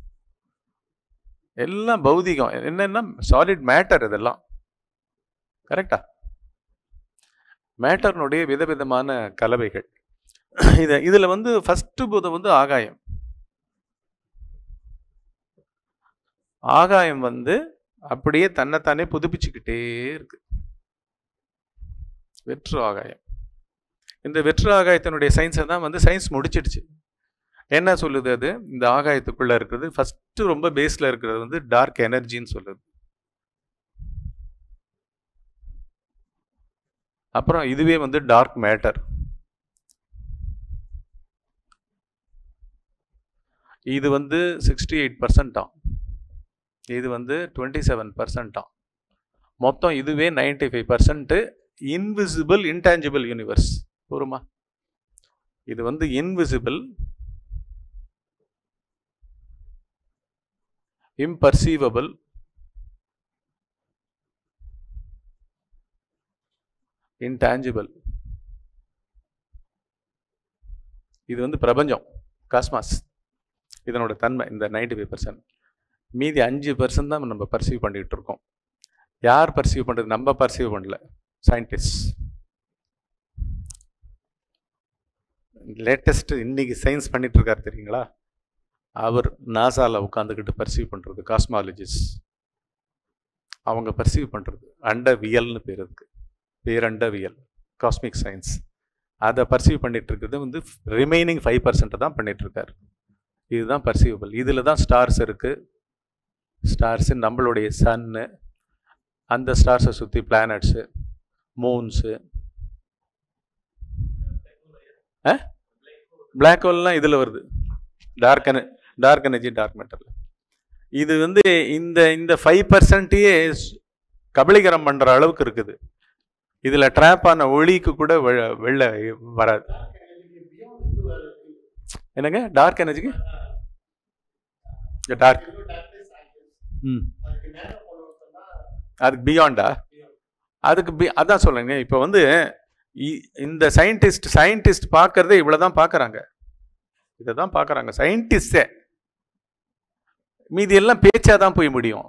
எல்லாம் பௌதீகம் என்னன்னா சாலிட் மேட்டர் இதெல்லாம் கரெக்டா மேட்டர்னுடைய விதவிதமான கலவைகள் இத இதுல வந்து ஃபர்ஸ்ட் பூதம் வந்து ஆகாயம் ஆகாயம் வந்து அப்படியே தன்னைத்தானே புதுப்பிச்சுக்கிட்டே இருக்கு வெற்று ஆகாயம் இந்த வெற்று ஆகாயத்தினுடைய சயின்ஸை தான் வந்து சயின்ஸ் முடிச்சிடுச்சு என்ன சொல்லுது அது இந்த ஆகாயத்துக்குள்ள இருக்கிறது ஃபர்ஸ்ட் ரொம்ப பேஸ்ல இருக்கிறது வந்து டார்க் எனர்ஜின்னு சொல்லுது அப்புறம் இதுவே வந்து டார்க் மேட்டர் இது வந்து சிக்ஸ்டி எயிட் பர்சன்டாம் இது வந்து டுவெண்ட்டி செவன் பர்சன்டாம் மொத்தம் இதுவே ninety five percent invisible intangible universe போருமா இது வந்து இன்விசிபிள் இம்பர்சீவபிள் இன்டான்ஜிபிள் இது வந்து பிரபஞ்சம் காஸ்மாஸ் இதனோட தன்மை இந்த நைன்டி ஃபைவ் பர்சன்ட் மீதி அஞ்சு பர்சன்ட் தான் நம்ம பர்சீவ் பண்ணிட்டு இருக்கோம் யார் பர்சீவ் பண்ணுறது நம்ம பர்சீவ் பண்ணல சயின்டிஸ்ட் லேட்டஸ்ட் இன்னைக்கு சயின்ஸ் பண்ணிட்டு இருக்காரு தெரியுங்களா அவர் நாசால உட்காந்துக்கிட்டு பர்சீவ் பண்ணுறது காஸ்மாலஜிஸ்ட் அவங்க பர்சீவ் பண்ணுறது அண்டவியல்னு பேர் இருக்கு பேரண்டவியல் காஸ்மிக் சயின்ஸ் அதை பர்சீவ் பண்ணிட்டு இருக்கிறது வந்து ரிமைனிங் ஃபைவ் பர்சன்ட் தான் பண்ணிட்டு இருக்காரு இதுதான் பர்சீவபிள் இதில் தான் ஸ்டார்ஸ் இருக்கு ஸ்டார்ஸு நம்மளுடைய சன்னு அந்த ஸ்டார்ஸை சுற்றி பிளானட்ஸு மூன்ஸு பிளாக் ஹோல்லாம் இதில் வருது டார்க் என டார்க் எனர்ஜி டார்க் மேட்டரில் இது வந்து இந்த இந்த ஃபைவ் பர்சன்ட்டையே கபலீகரம் பண்ணுற அளவுக்கு இருக்குது இதில் ட்ராப் ஆன ஒளிக்கு கூட வெ- வெளில வராது என்னங்க டார்க் எனர்ஜிக்கு டார்க் ம் அதுக்கு பியாண்டா அதுக்கு பி அதான் சொல்லுங்க இப்போ வந்து இ- இந்த சயின்டிஸ்ட் சயின்டிஸ்ட் பார்க்கறதே இவ்வளோ தான் பார்க்குறாங்க இதை தான் பார்க்குறாங்க சயின்டிஸ்டே மீதி எல்லாம் பேச்சா தான் போய் முடியும்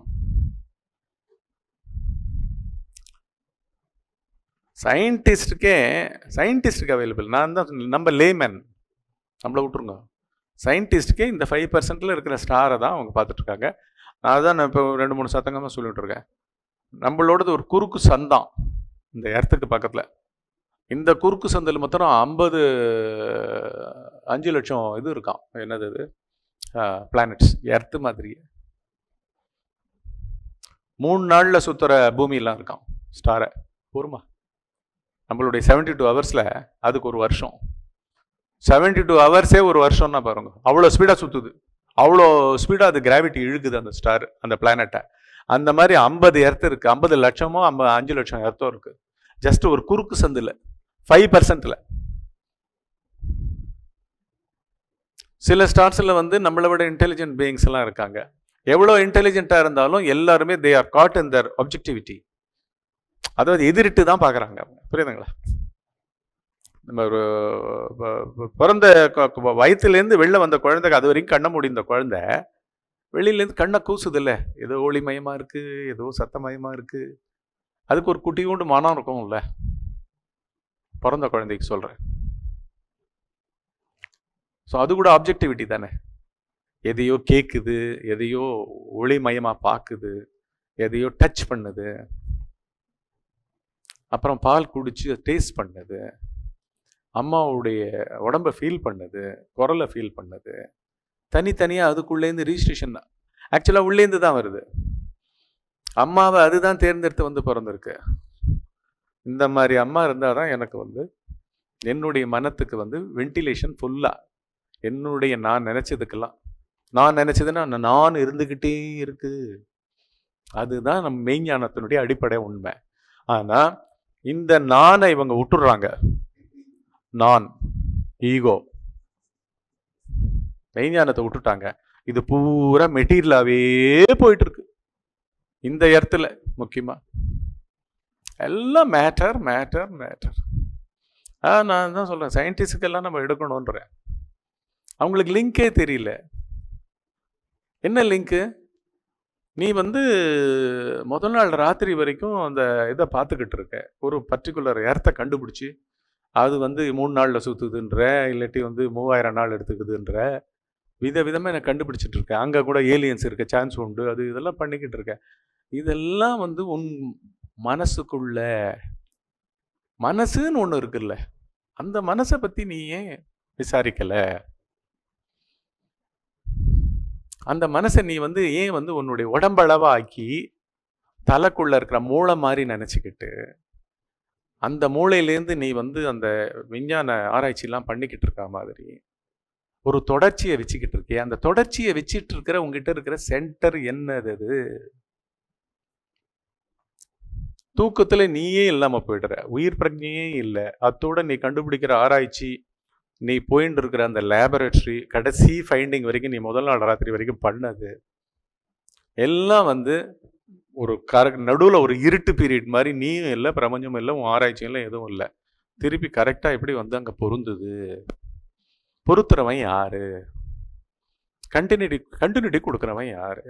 சயின்டிஸ்டுக்கே சயின்டிஸ்டுக்கு அவைலபிள் நான் தான் சொன்னேன், நம்ம லேமேன் நம்மளை விட்டுருங்க சயின்டிஸ்ட்டுக்கே இந்த ஃபைவ் பர்சன்டில் இருக்கிற ஸ்டாரை தான் அவங்க பார்த்துட்டு இருக்காங்க அதான் நான் இப்போ ரெண்டு மூணு சத்தங்கமாக சொல்லிட்டு இருக்கேன் நம்மளோடது ஒரு குறுக்கு சந்தம் இந்த இடத்துக்கு பக்கத்தில் இந்த குறுக்கு சந்தில் மொத்தம் ஐம்பது அஞ்சு லட்சம் இது இருக்கான் என்னது இது பிளானட்ஸ் எர்த்து மாதிரி மூணு நாளில் சுற்றுற பூமியெல்லாம் இருக்கான் ஸ்டாரை பொறுமா நம்மளுடைய செவன்டி டூ ஹவர்ஸில் அதுக்கு ஒரு வருஷம் செவன்டி டூ ஹவர்ஸே ஒரு வருஷம்னா பாருங்க அவ்வளோ ஸ்பீடாக சுற்றுது அவ்வளோ ஸ்பீடாக அது கிராவிட்டி இழுக்குது அந்த ஸ்டார் அந்த பிளானட்டை அந்த மாதிரி ஐம்பது எர்த்து இருக்குது ஐம்பது லட்சமோ ஐம்பது அஞ்சு லட்சம் எர்த்தோ இருக்குது ஜஸ்ட் ஒரு குறுக்கு சந்தில் ஃபைவ் பர்சன்டில் சில ஸ்டார்ஸில் வந்து நம்மளை விட இன்டெலிஜென்ட் பீயிங்ஸ் எல்லாம் இருக்காங்க எவ்வளோ இன்டெலிஜென்ட்டாக இருந்தாலும் எல்லாருமே they are caught in their objectivity அதாவது எதிரிட்டு தான் பார்க்குறாங்க புரியுதுங்களா நம்ம ஒரு ப- ப- பிறந்த கொ- கொ- வயித்துலேருந்து வெளில வந்த குழந்தைக்கு அது வரைக்கும் கண்ண முடிந்த குழந்தை வெளியிலேருந்து கண்ணை கூசுது இல்லை ஏதோ ஒளிமயமாக இருக்குது ஏதோ சத்தமயமாக இருக்குது அதுக்கு ஒரு குட்டி கொண்டு மனம் இருக்கும்ல பிறந்த குழந்தைக்கு சொல்கிறேன் ஸோ அது கூட ஆப்ஜெக்டிவிட்டி தானே எதையோ கேட்குது எதையோ ஒளிமயமாக பார்க்குது எதையோ டச் பண்ணுது அப்புறம் பால் குடிச்சு டேஸ்ட் பண்ணுது அம்மாவுடைய உடம்ப ஃபீல் பண்ணுது குரலை ஃபீல் பண்ணுது தனித்தனியாக அதுக்குள்ளேருந்து ரிஜிஸ்ட்ரேஷன் தான் ஆக்சுவலாக உள்ளேருந்து தான் வருது அம்மாவை அதுதான் தேர்ந்தெடுத்து வந்து பிறந்திருக்கு இந்த மாதிரி அம்மா இருந்தால் தான் எனக்கு வந்து என்னுடைய மனத்துக்கு வந்து வென்டிலேஷன் ஃபுல்லாக என்னுடைய நான் நினச்சதுக்கெல்லாம் நான் நினச்சதுன்னா நான் இருந்துக்கிட்டே இருக்கு அதுதான் நம்ம மெய்ஞானத்தினுடைய அடிப்படை உண்மை ஆனால் இந்த நானை இவங்க விட்டுடுறாங்க நான் ஈகோ மெய்ஞானத்தை விட்டுட்டாங்க இது பூரா மெட்டீரியலாகவே போயிட்டு இருக்கு இந்த இடத்துல முக்கியமா எல்லாம் மேட்டர் மேட்டர் மேட்டர் ஆ நான் தான் சொல்றேன் சயின்டிஸ்டுக்கெல்லாம் நம்ம எடுக்கணுன்றேன் அவங்களுக்கு லிங்கே தெரியல என்ன லிங்க்கு நீ வந்து முதல் நாள் ராத்திரி வரைக்கும் அந்த இதை பார்த்துக்கிட்டு இருக்க ஒரு பர்டிகுலர் இடத்த கண்டுபிடிச்சி அது வந்து மூணு நாளில் சுற்றுதுன்ற இல்லாட்டி வந்து மூவாயிரம் நாள் எடுத்துக்குதுன்ற வித விதமாக எனக்கு கண்டுபிடிச்சிட்டு இருக்கேன் அங்கே கூட ஏலியன்ஸ் இருக்க சான்ஸ் உண்டு அது இதெல்லாம் பண்ணிக்கிட்டு இருக்கேன் இதெல்லாம் வந்து உன் மனசுக்குள்ள மனசுன்னு ஒன்று இருக்குல்ல அந்த மனசை பற்றி நீ ஏன் விசாரிக்கலை அந்த மனசை நீ வந்து ஏன் வந்து உன்னுடைய உடம்பளவா ஆக்கி தலைக்குள்ள இருக்கிற மூளை மாதிரி நினச்சிக்கிட்டு அந்த மூளையிலேருந்து நீ வந்து அந்த விஞ்ஞான ஆராய்ச்சிலாம் பண்ணிக்கிட்டு இருக்க மாதிரி ஒரு தொடர்ச்சியை வச்சுக்கிட்டு இருக்கே அந்த தொடர்ச்சியை வச்சிட்டு இருக்கிற உங்ககிட்ட இருக்கிற சென்டர் என்னது அது தூக்கத்துல நீயே இல்லாம போயிடுற உயிர் பிரஜையே இல்லை அத்தோட நீ கண்டுபிடிக்கிற ஆராய்ச்சி நீ போயின்னு இருக்கிற அந்த லேபரேட்டரி கடைசி ஃபைண்டிங் வரைக்கும் நீ முதல் நாள் ராத்திரி வரைக்கும் பண்ணது எல்லாம் வந்து ஒரு கர நடுவில் ஒரு இருட்டு பீரியட் மாதிரி நீயும் இல்லை பிரபஞ்சமும் இல்லை உன் ஆராய்ச்சியும் இல்லை எதுவும் இல்லை திருப்பி கரெக்டாக எப்படி வந்து அங்கே பொருந்துது பொருத்துறவன் யாரு கண்டினியூட்டி கண்டினியூட்டி கொடுக்குறவன் யாரு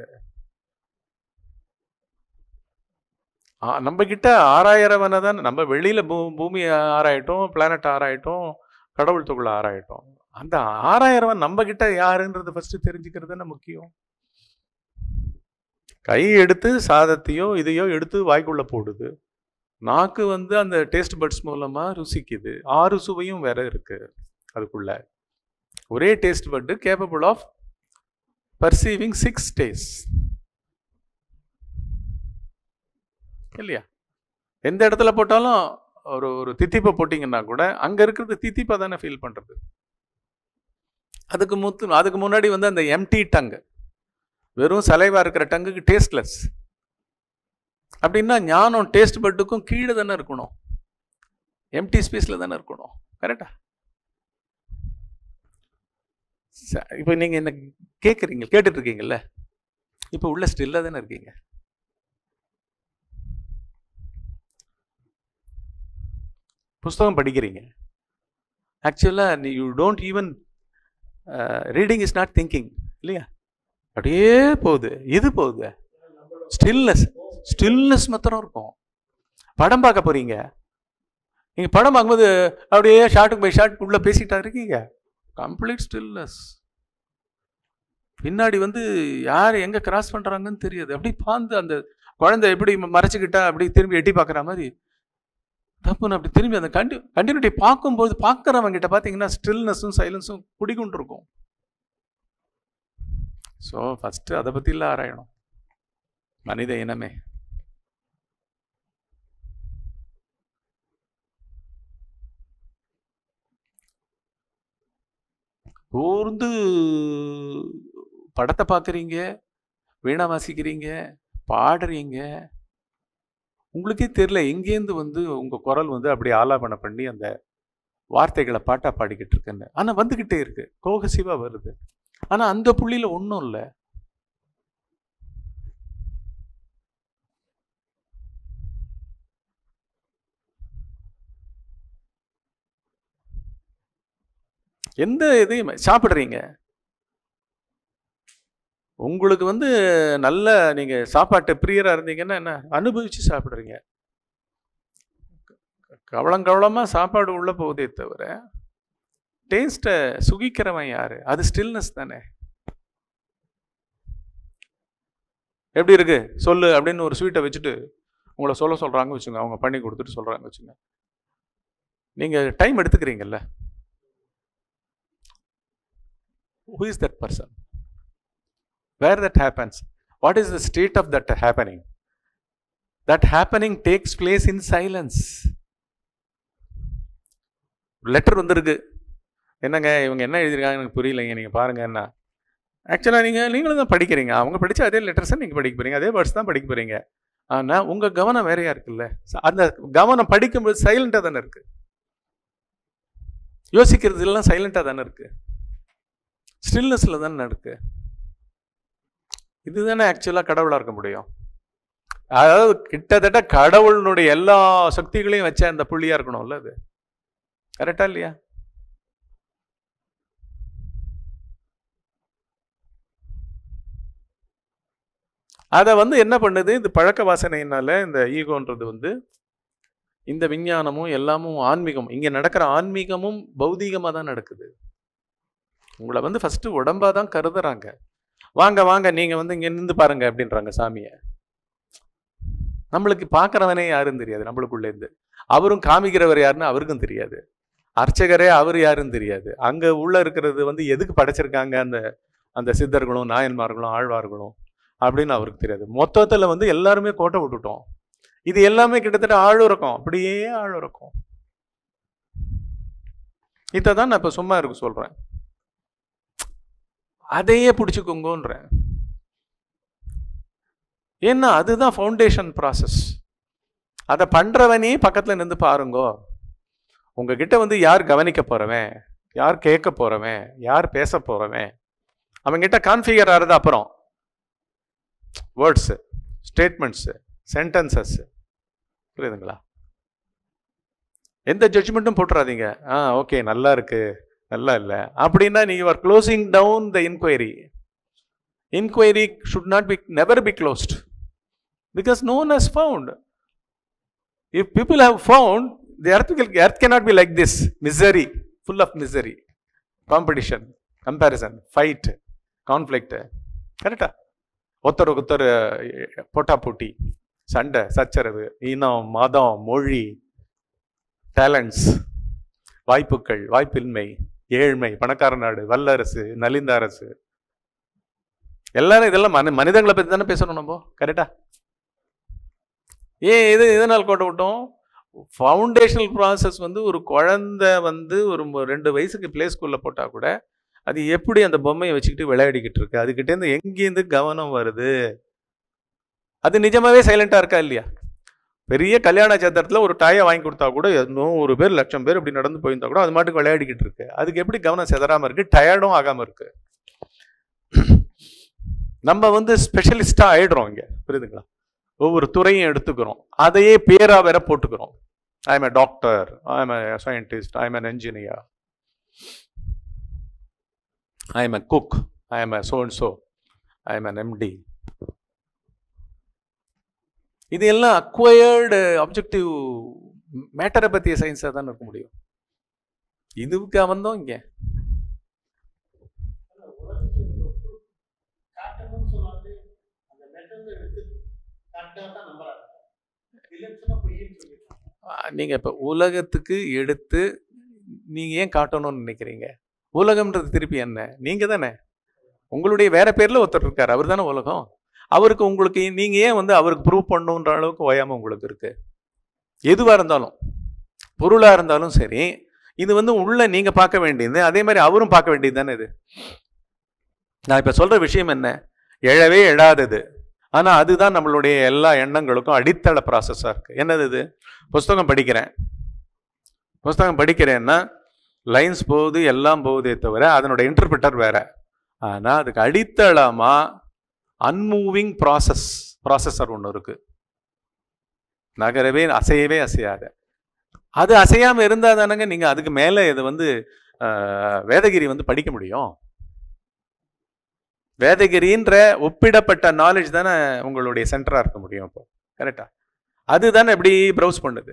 ஆ, நம்ம கிட்ட ஆராயறவனை தான் நம்ம வெளியில பூ பூமி ஆராயட்டும் பிளானட் ஆராயட்டும் கடவுள் தொகுள் ஆராயட்டும் அந்த ஆராயறவன் நம்ம கிட்ட யாருன்றது ஃபர்ஸ்ட் தெரிஞ்சுக்கிறது தானே முக்கியம் கை எடுத்து சாதத்தையோ இதையோ எடுத்து வாய்க்குள்ள போடுது நாக்கு வந்து அந்த டேஸ்ட் பட்ஸ் மூலமா ருசிக்குது ஆறு சுவையும் வேற இருக்கு அதுக்குள்ள ஒரே டேஸ்ட் பட்டு capable of perceiving six taste இல்லையா எந்த இடத்துல போட்டாலும் ஒரு ஒரு தித்திப்பை போட்டிங்கன்னா கூட அங்க இருக்கிறது தித்திப்பா தானே ஃபீல் பண்றது அதுக்கு முத்து அதுக்கு முன்னாடி வந்து அந்த எம்டி டங்கு வெறும் சலைவா இருக்கிற டங்குக்கு டேஸ்ட்லெஸ் அப்படின்னா ஞானம் டேஸ்ட் பட்டுக்கும் கீழே தானே இருக்கணும் எம்டி ஸ்பேஸில் தானே இருக்கணும் கரெக்டா இப்போ நீங்கள் என்ன கேட்குறீங்க கேட்டுட்டு இருக்கீங்கல்ல இப்போ உள்ள ஸ்டில்லாக தானே இருக்கீங்க புஸ்தகம் படிக்கிறீங்க ஆக்சுவலாக you don't even reading is not thinking இல்லையா அப்படியே போகுது எது போகுது ஸ்டில்னஸ் ஸ்டில்னஸ் மாத்திரம் இருக்கும் படம் பார்க்க போறீங்க நீங்க படம் பார்க்கும்போது அப்படியே ஷார்ட்டுக்கு பை ஷார்ட் உள்ள பேசிட்டா இருக்கீங்க கம்ப்ளீட் ஸ்டில்னஸ் பின்னாடி வந்து யார் எங்க கிராஸ் பண்றாங்கன்னு தெரியாது அப்படி பாந்து அந்த குழந்தை எப்படி மறைச்சுக்கிட்டா அப்படி திரும்பி எட்டி பார்க்குற மாதிரி தப்புன்னு அப்படி திரும்பி அந்த கண்டி கண்டினியூட்டி பார்க்கும்போது பார்க்குறவங்க கிட்ட பார்த்தீங்கன்னா ஸ்டில்னஸும் சைலன்ஸும் குடிக்கொண்டு இருக்கும் ஸோ ஃபஸ்ட்டு அதை பற்றிலாம் ஆராயணும் மனித இனமே கூர்ந்து படத்தை பார்க்குறீங்க வீணா வாசிக்கிறீங்க பாடுறீங்க உங்களுக்கே தெரியல எங்கேருந்து வந்து உங்க குரல் வந்து அப்படி ஆலாபனை பண்ணி அந்த வார்த்தைகளை பாட்டா பாடிக்கிட்டு இருக்குன்னு ஆனா வந்துகிட்டே இருக்கு கோகசிவா வருது ஆனா அந்த புள்ளியில ஒன்றும் இல்லை எந்த இதையும் சாப்பிடுறீங்க உங்களுக்கு வந்து நல்ல நீங்க சாப்பாட்டு பிரியரா இருந்தீங்கன்னா என்ன அனுபவிச்சு சாப்பிடுறீங்க கவலம் கவலமா சாப்பாடு உள்ள போகுதே தவிர டேஸ்ட்டை சுகிக்கிறவன் யாரு அது ஸ்டில்னஸ் தானே எப்படி இருக்கு சொல்லு அப்படின்னு ஒரு ஸ்வீட்டை வச்சுட்டு உங்களை சொல்ல சொல்றாங்க வச்சுங்க அவங்க பண்ணி கொடுத்துட்டு சொல்றாங்க வச்சுங்க நீங்க டைம் எடுத்துக்கிறீங்கல்ல who is that person where that happens what is the state of that happening that happening takes place in silence letter வந்திருக்கு என்னங்க இவங்க என்ன எழுதியிருக்காங்க எனக்கு புரியலைங்க நீங்கள் பாருங்க என்ன ஆக்சுவலாக நீங்கள் நீங்களும் தான் படிக்கிறீங்க அவங்க படித்த அதே லெட்டர்ஸை நீங்கள் படிக்க போகிறீங்க அதே வேர்ட்ஸ் தான் படிக்க போகிறீங்க ஆனால் உங்கள் கவனம் வேறையா இருக்குல்ல அந்த கவனம் படிக்கும்போது சைலண்ட்டாக தானே இருக்கு யோசிக்கிறது எல்லாம் சைலண்ட்டாக தானே இருக்கு ஸ்டில்னஸில் தானே இருக்கு இதுதானே ஆக்சுவலாக கடவுளாக இருக்க முடியும் அதாவது கிட்டத்தட்ட கடவுளினுடைய எல்லா சக்திகளையும் வச்ச அந்த புள்ளியாக இருக்கணும்ல அது கரெக்டா இல்லையா அதை வந்து என்ன பண்ணுது இந்த பழக்க வாசனையினால இந்த ஈகோன்றது வந்து இந்த விஞ்ஞானமும் எல்லாமும் ஆன்மீகம் இங்க நடக்கிற ஆன்மீகமும் பௌதீகமாக தான் நடக்குது உங்களை வந்து ஃபர்ஸ்ட் உடம்பா தான் கருதுறாங்க வாங்க வாங்க நீங்க வந்து இங்க நின்று பாருங்க அப்படின்றாங்க சாமியை நம்மளுக்கு பார்க்கறவனே யாருன்னு தெரியாது நம்மளுக்குள்ள இருந்து அவரும் காமிக்கிறவர் யாருன்னு அவருக்கும் தெரியாது அர்ச்சகரே அவர் யாருன்னு தெரியாது அங்க உள்ள இருக்கிறது வந்து எதுக்கு படைச்சிருக்காங்க அந்த அந்த சித்தர்களும் நாயன்மார்களும் ஆழ்வார்களும் அப்படின்னு அவருக்கு தெரியாது மொத்தத்துல வந்து எல்லாருமே கோட்டை விட்டுட்டோம் இது எல்லாமே கிட்டத்தட்ட ஆழுறக்கம் அப்படியே ஆழுறக்கம் இதை தான் நான் இப்ப சும்மா இருக்கு சொல்றேன் அதையே பிடிச்சிக்கோங்கன்றேன் ஏன்னா அதுதான் ஃபவுண்டேஷன் ப்ராசஸ் அதை பண்றவனே பக்கத்துல நின்று பாருங்கோ உங்ககிட்ட வந்து யார் கவனிக்க போறவன் யார் கேட்க போறவன் யார் பேச போறவன் அவங்கிட்ட கான்ஃபிகர் ஆகிறது அப்புறம் வேர்ட்ஸு ஸ்டேட்மெண்ட்ஸு சென்டென்சஸ் புரியுதுங்களா எந்த ஜட்ஜ்மெண்ட்டும் போட்டுறாதீங்க ஆ ஓகே நல்லா இருக்கு நல்லா இல்லை அப்படின்னா நீ are closing down the enquiry enquiry should not be never be closed because no one has found if people have found the earth will earth cannot be like this misery full of misery competition comparison fight conflict கரெக்டா ஒருத்தருக்கு ஒருத்தர் போட்டா போட்டி சண்டை சச்சரவு இனம் மதம் மொழி டேலண்ட்ஸ் வாய்ப்புகள் வாய்ப்பின்மை ஏழ்மை பணக்கார நாடு வல்லரசு நலிந்த அரசு எல்லாரும் இதெல்லாம் மனி மனிதர்களை பற்றி தானே பேசணும் நம்ம கரெக்டா ஏன் இது எதனால் கோட்டை விட்டோம் ஃபவுண்டேஷனல் ப்ராசஸ் வந்து ஒரு குழந்தை வந்து ஒரு மு- ரெண்டு வயசுக்கு ப்ளே ஸ்கூலில் போட்டால் கூட அது எப்படி அந்த பொம்மையை வச்சுக்கிட்டு விளையாடிக்கிட்டு இருக்கு அதுக்கிட்டேருந்து எங்கேருந்து கவனம் வருது அது நிஜமாவே சைலண்டாக இருக்கா இல்லையா பெரிய கல்யாண சத்திரத்தில் ஒரு டாயை வாங்கி கொடுத்தா கூட நூறு பேர் லட்சம் பேர் இப்படி நடந்து போயிருந்தா கூட அது மாட்டுக்கு விளையாடிக்கிட்டு இருக்கு அதுக்கு எப்படி கவனம் செதறாமல் இருக்கு டயர்டும் ஆகாமல் இருக்கு நம்ம வந்து ஸ்பெஷலிஸ்டாக ஆயிடுறோம் இங்கே புரியுதுங்களா ஒவ்வொரு துறையும் எடுத்துக்கிறோம் அதையே பேரா வேற போட்டுக்கிறோம் I am a doctor I am a scientist I am an engineer I am a cook I am a so and so I am an MD இது எல்லாம் அக்வயர்டு அப்ஜெக்டிவ் மேட்டரை பற்றிய சயின்ஸாக தானே இருக்க முடியும் இதுக்கு வந்தோம் இங்கே நீங்கள் இப்போ உலகத்துக்கு எடுத்து நீங்கள் ஏன் காட்டணும்னு நினைக்கிறீங்க உலகம்ன்றது திருப்பி என்ன நீங்கள் தானே உங்களுடைய வேற பேரில் ஒருத்தர் இருக்கார் அவர் தானே உலகம் அவருக்கு உங்களுக்கு நீங்கள் ஏன் வந்து அவருக்கு ப்ரூவ் பண்ணணுன்ற அளவுக்கு ஓயாமல் உங்களுக்கு இருக்கு எதுவாக இருந்தாலும் பொருளாக இருந்தாலும் சரி இது வந்து உள்ள நீங்கள் பார்க்க வேண்டியது அதே மாதிரி அவரும் பார்க்க வேண்டியது தானே இது நான் இப்போ சொல்கிற விஷயம் என்ன எழவே எழாதது ஆனால் அதுதான் நம்மளுடைய எல்லா எண்ணங்களுக்கும் அடித்தள ப்ராசஸாக இருக்குது என்னது இது புஸ்தகம் படிக்கிறேன் புஸ்தகம் படிக்கிறேன்னா லைன்ஸ் போகுது எல்லாம் போகுதே தவிர அதனோட இன்டர்பிரிட்டர் வேற ஆனால் அதுக்கு அடித்தளமாக அன்மூவிங் ப்ராசஸ் ப்ராசஸர் ஒன்று இருக்கு நகரவே அசையவே அசையாத அது அசையாமல் இருந்தால் தானங்க நீங்கள் அதுக்கு மேலே இதை வந்து ஆஹ், வேதகிரி வந்து படிக்க முடியும் வேதகிரின்ற ஒப்பிடப்பட்ட நாலேஜ் தானே உங்களுடைய சென்டராக இருக்க முடியும் இப்போ கரெக்டா அதுதானே எப்படி ப்ரௌஸ் பண்ணுது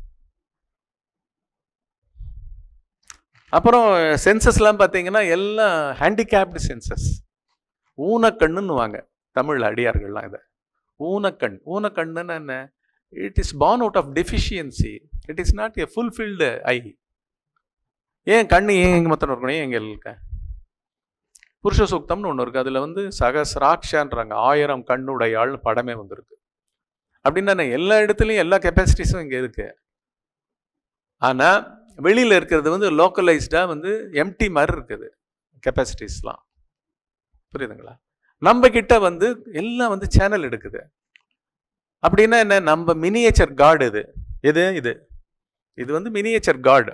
அப்புறம் சென்சஸ்லாம் பார்த்தீங்கன்னா எல்லாம் ஹேண்டிகேப்டு சென்சஸ் ஊனக்கண்ணுன்னு வாங்க தமிழ் அடியார்கள்லாம் இதை ஊனக்கண் ஊனக்கண்ணுன்னு என்ன it is born out of deficiency it is not a fulfilled eye ஏன் கண்ணு ஏன் இங்கே மொத்தம் இருக்கணும் ஏன் இங்கே இருக்க புருஷ சூக்தம்னு ஒன்று இருக்குது அதில் வந்து சகசிராட்சான்றாங்க ஆயிரம் கண்ணுடையாள்னு படமே வந்திருக்கு அப்படின்னா என்ன, எல்லா இடத்துலையும் எல்லா கெப்பாசிட்டிஸும் இங்கே இருக்கு ஆனால் வெளியில் இருக்கிறது வந்து லோக்கலைஸ்டாக வந்து எம்டி மாதிரி இருக்குது கெப்பாசிட்டிஸ்லாம் புரியுதுங்களா நம்ம கிட்ட வந்து எல்லாம் வந்து சேனல் எடுக்குது அப்படின்னா என்ன நம்ம மினியேச்சர் காட் இது எது இது இது வந்து மினியேச்சர் காட்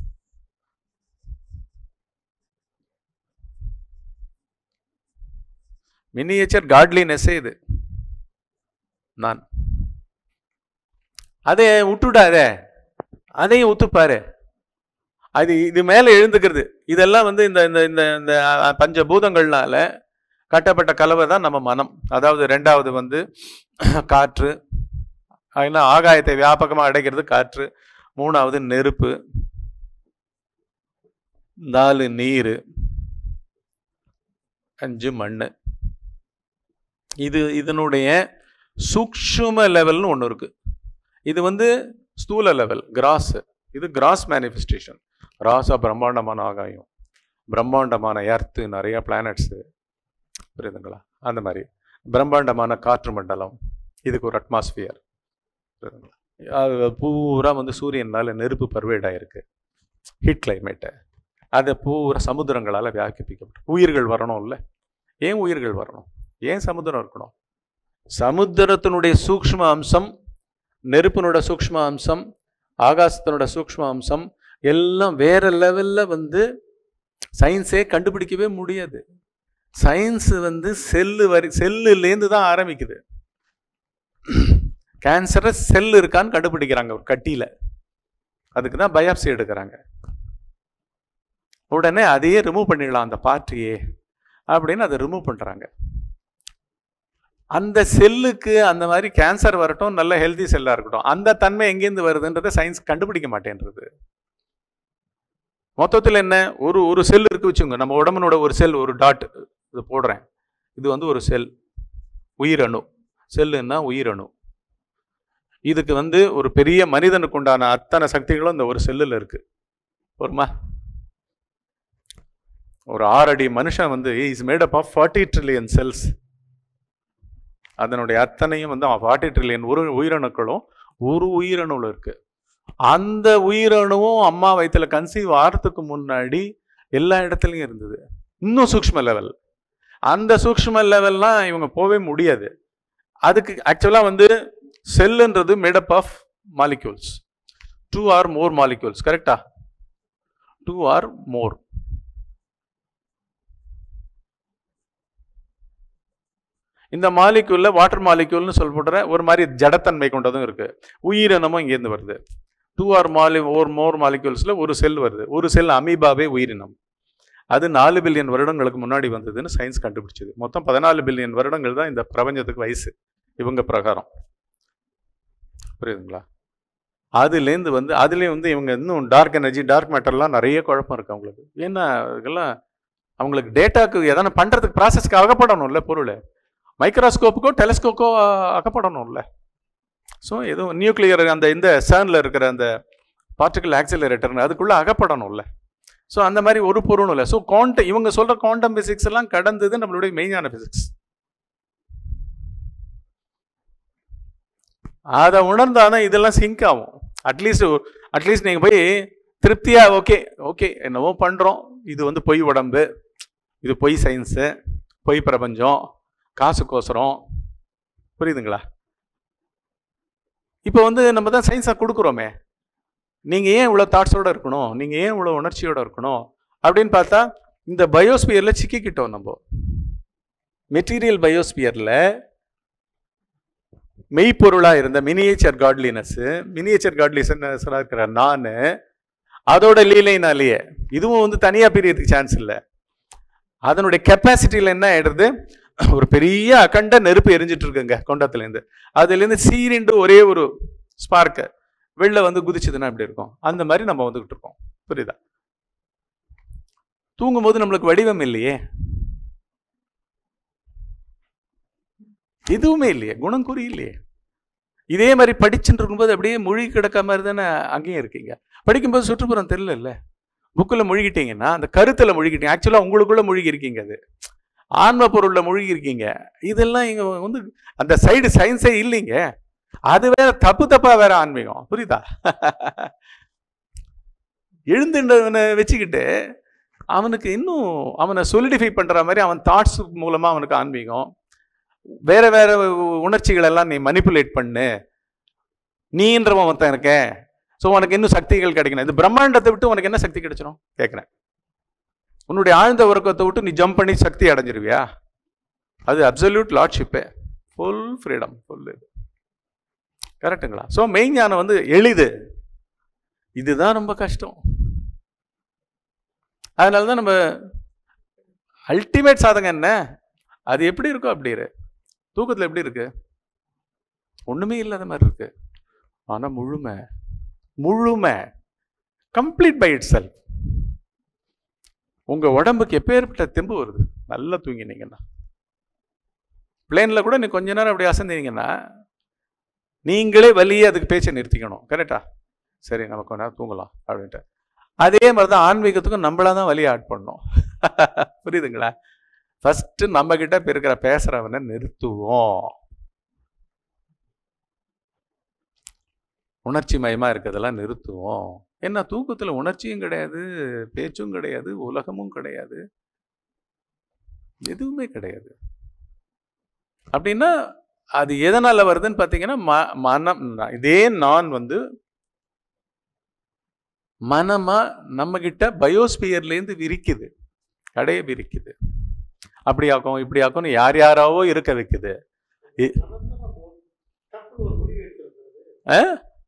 மினியேச்சர் காட்லினஸ்ஸே இது நான் அதை விட்டுடாதே அதையும் ஒத்துப்பாரு அது இது மேலே எழுந்துக்கிறது இதெல்லாம் வந்து இந்த இந்த இந்த இந்த அஹ், பஞ்சபூதங்கள்னால கட்டப்பட்ட கலவை தான் நம்ம மனம் அதாவது ரெண்டாவது வந்து காற்று ஏன்னா ஆகாயத்தை வியாபகமாக அடைக்கிறது காற்று மூணாவது நெருப்பு நாலு நீர் அஞ்சு மண் இது இதனுடைய சூக்ஷ்ம லெவல்னு ஒன்று இருக்கு இது வந்து ஸ்தூல லெவல் கிராஸ் இது கிராஸ் மேனிஃபெஸ்டேஷன் கிராஸாக பிரம்மாண்டமான ஆகாயம் பிரம்மாண்டமான எர்த்து நிறைய பிளானட்ஸு புரியுதுங்களா அந்த மாதிரி பிரம்மாண்டமான காற்று மண்டலம் இதுக்கு ஒரு அட்மாஸ்பியர் புரியுதுங்களா அது பூரா வந்து சூரியனால் நெருப்பு பர்வேடாக இருக்கு ஹீட் கிளைமேட்டை அதை பூரா சமுத்திரங்களால் வியாக்கிப்பிக்கப்பட்டு உயிர்கள் வரணும்ல ஏன் உயிர்கள் வரணும் ஏன் சமுத்திரம் இருக்கணும் சமுத்திரத்தினுடைய சூக்ஷ்ம அம்சம் நெருப்பினோட சூக்ஷ்ம அம்சம் ஆகாசத்தினோட சூக்ஷ்ம அம்சம் எல்லாம் வேற லெவல்ல வந்து சயின்ஸே கண்டுபிடிக்கவே முடியாது சயின்ஸ் வந்து செல்லு வரி செல்லுலேருந்து தான் ஆரம்பிக்குது கேன்சரஸ் செல் இருக்கான்னு கண்டுபிடிக்கிறாங்க ஒரு கட்டியில அதுக்கு தான் பயாப்சி எடுக்கிறாங்க உடனே அதையே ரிமூவ் பண்ணிடலாம் அந்த பார்ட்டியே அப்படின்னு அதை ரிமூவ் பண்றாங்க அந்த செல்லுக்கு அந்த மாதிரி கேன்சர் வரட்டும் நல்ல ஹெல்தி செல்லாக இருக்கட்டும் அந்த தன்மை எங்கேருந்து வருதுன்றதை சயின்ஸ் கண்டுபிடிக்க மாட்டேன்றது மொத்தத்தில் என்ன ஒரு ஒரு செல் இருக்கு வச்சுங்க நம்ம உடம்புனோட ஒரு செல் ஒரு டாட் இது போடுறேன் இது வந்து ஒரு செல் உயிரணு செல்லுன்னா உயிரணு இதுக்கு வந்து ஒரு பெரிய மனிதனுக்கு உண்டான அத்தனை சக்திகளும் இந்த ஒரு செல்லில் இருக்கு ஒருமா ஒரு ஆறடி மனுஷன் வந்து is made up of forty trillion cells அதனுடைய அத்தனையும் வந்து ஃபார்ட்டி ட்ரில்லியன் ஒரு உயிரணுக்களும் ஒரு உயிரணுவில் இருக்கு அந்த உயிரணுவும் அம்மா வயித்துல கன்சீவ் ஆகிறதுக்கு முன்னாடி எல்லா இடத்துலையும் இருந்தது இன்னும் சூக்ஷ்ம லெவல் அந்த சூக்ஷ்ம லெவல்லாம் இவங்க போகவே முடியாது அதுக்கு ஆக்சுவலாக வந்து செல்லுன்றது made up of molecules two or more molecules கரெக்டா டூ ஆர் மோர் இந்த மாலிக்யூல்ல வாட்டர் மாலிக்யூல்னு சொல்லப்படுற ஒரு மாதிரி ஜடத்தன்மை கொண்டதும் இருக்கு உயிரினமும் இங்கேருந்து வருது டூ ஆர் மாலி ஓர் மோர் மாலிக்யூல்ஸ்ல ஒரு செல் வருது ஒரு செல் அமீபாவே உயிரினம் அது நாலு பில்லியன் வருடங்களுக்கு முன்னாடி வந்ததுன்னு சயின்ஸ் கண்டுபிடிச்சது மொத்தம் பதினாலு பில்லியன் வருடங்கள் தான் இந்த பிரபஞ்சத்துக்கு வயசு இவங்க பிரகாரம் புரியுதுங்களா அதுலேருந்து வந்து அதுலேயும் வந்து இவங்க இன்னும் டார்க் எனர்ஜி டார்க் மேட்டர்லாம் நிறைய குழப்பம் இருக்கு அவங்களுக்கு ஏன்னா இதெல்லாம் அவங்களுக்கு டேட்டாக்கு எதனா பண்ணுறதுக்கு ப்ராசஸ்க்கு அகப்படணும்ல பொருள் மைக்ரோஸ்கோப்புக்கோ டெலிஸ்கோப்போ அகப்படணும்ல ஸோ எதுவும் நியூக்ளியர் அந்த இந்த சேர்னில் இருக்கிற அந்த பார்ட்டிகல் ஆக்சிலரேட்டர்னு அதுக்குள்ளே அகப்படணும்ல ஸோ அந்த மாதிரி ஒரு பொருளும் இல்லை ஸோ குவாண்டம் இவங்க சொல்கிற குவாண்டம் பிசிக்ஸ் எல்லாம் கடந்தது நம்மளுடைய மெயினான பிசிக்ஸ் அதை உணர்ந்தாதான் இதெல்லாம் சிங்க் ஆகும் அட்லீஸ்ட் அட்லீஸ்ட் நீங்கள் போய் திருப்தியா ஓகே ஓகே என்னவோ பண்ணுறோம் இது வந்து பொய் உடம்பு இது பொய் சயின்ஸு பொய் பிரபஞ்சம் காசுக்கோசரம் புரியுதுங்களா இப்போ வந்து நம்ம தான் சயின்ஸாக கொடுக்குறோமே நீங்கள் ஏன் இவ்வளோ தாட்ஸோட இருக்கணும் நீங்கள் ஏன் இவ்வளோ உணர்ச்சியோட இருக்கணும் அப்படின்னு பார்த்தா இந்த பயோஸ்பியரில் சிக்கிக்கிட்டோம் நம்ம மெட்டீரியல் பயோஸ்பியரில் மெய்ப்பொருளாக இருந்த மினியேச்சர் காட்லினஸ்ஸு மினியேச்சர் காட்லினஸ்ஸாக இருக்கிற நான் அதோட லீலைனாலேயே இதுவும் வந்து தனியாக பிரியறதுக்கு சான்ஸ் இல்லை அதனுடைய கெப்பாசிட்டியில் என்ன ஆயிடுறது ஒரு பெரிய அகண்ட நெருப்பு எரிஞ்சிட்டு இருக்குங்க கொண்டத்துலேருந்து அதுலேருந்து சீரிண்டு ஒரே ஒரு ஸ்பார்க்கு வெளில வந்து குதிச்சதுன்னா எப்படி இருக்கும் அந்த மாதிரி நம்ம வந்துகிட்டு இருக்கோம் புரியுதா தூங்கும்போது நம்மளுக்கு வடிவம் இல்லையே எதுவுமே இல்லையே குணம் குறி இல்லையே இதே மாதிரி படிச்சுட்டு இருக்கும்போது அப்படியே மொழி கிடக்க மாதிரி தானே அங்கேயும் இருக்கீங்க படிக்கும்போது சுற்றுப்புறம் தெரியல புக்கில் முழுகிட்டீங்கன்னா அந்த கருத்தில் முழுகிட்டீங்க ஆக்சுவலாக உங்களுக்குள்ள முழுகி இருக்கீங்க அது ஆன்ம பொருளில் முழுகி இருக்கீங்க இதெல்லாம் இங்கே வந்து அந்த சைடு சயின்ஸே இல்லைங்க அது வேற தப்பு தப்பா வேற ஆன்மீகம் புரியுதா எழுந்துன்றவனை வச்சுக்கிட்டு அவனுக்கு இன்னும் அவனை சொலிடிஃபை பண்ற மாதிரி அவன் தாட்ஸ் மூலமா அவனுக்கு ஆன்மீகம் வேற வேற உணர்ச்சிகள் எல்லாம் நீ மனிப்புலேட் பண்ணு நீன்றவன் ஒருத்தன் இருக்க ஸோ உனக்கு இன்னும் சக்திகள் கிடைக்கணும் இந்த பிரம்மாண்டத்தை விட்டு உனக்கு என்ன சக்தி கிடைச்சிடும் கேட்குறேன் உன்னுடைய ஆழ்ந்த உறக்கத்தை விட்டு நீ ஜம்ப் பண்ணி சக்தி அடைஞ்சிருவியா அது அப்சல்யூட் லார்ட்ஷிப்பே ஃபுல் ஃப்ரீடம் ஃபுல் இது கரெக்டுங்களா ஸோ மெய்ஞானம் வந்து எளிது இதுதான் ரொம்ப கஷ்டம் அதனால தான் நம்ம அல்டிமேட் சாதகம் என்ன அது எப்படி இருக்கோ அப்படி இரு தூக்கத்தில் எப்படி இருக்கு ஒண்ணுமே இல்லாத மாதிரி இருக்கு ஆனா முழுமை முழுமை கம்ப்ளீட் பை இட் செல்ஃப் உங்க உடம்புக்கு எப்பேற்பட்ட தெம்பு வருது நல்லா தூங்கினீங்கன்னா பிளேன்ல கூட நீ கொஞ்ச நேரம் அப்படி அசந்தீங்கன்னா நீங்களே வலியே அதுக்கு பேச்சை நிறுத்திக்கணும் கரெக்டா சரி நம்ம கொஞ்ச நேரம் தூங்கலாம் அப்படின்ட்டு அதே மாதிரி தான் ஆன்மீகத்துக்கும் நம்மளா தான் வழியை ஆட் பண்ணோம் புரியுதுங்களா ஃபர்ஸ்ட் நம்ம கிட்ட இப்ப இருக்கிற பேசுறவனை நிறுத்துவோம் உணர்ச்சி மயமா இருக்கிறதெல்லாம் நிறுத்துவோம் என்ன தூக்கத்துல உணர்ச்சியும் கிடையாது பேச்சும் கிடையாது உலகமும் கிடையாது எதுவுமே கிடையாது அப்படின்னா அது எதனால வருதுன்னு பார்த்தீங்கன்னா ம- மனம் இதே நான் வந்து மனமா நம்ம கிட்ட பயோஸ்பியர்லேருந்து விரிக்குது கடையை விரிக்குது அப்படி ஆக்கும் இப்படி ஆக்கும்னு யார் யாராவோ இருக்க வைக்குது இ- ஆ?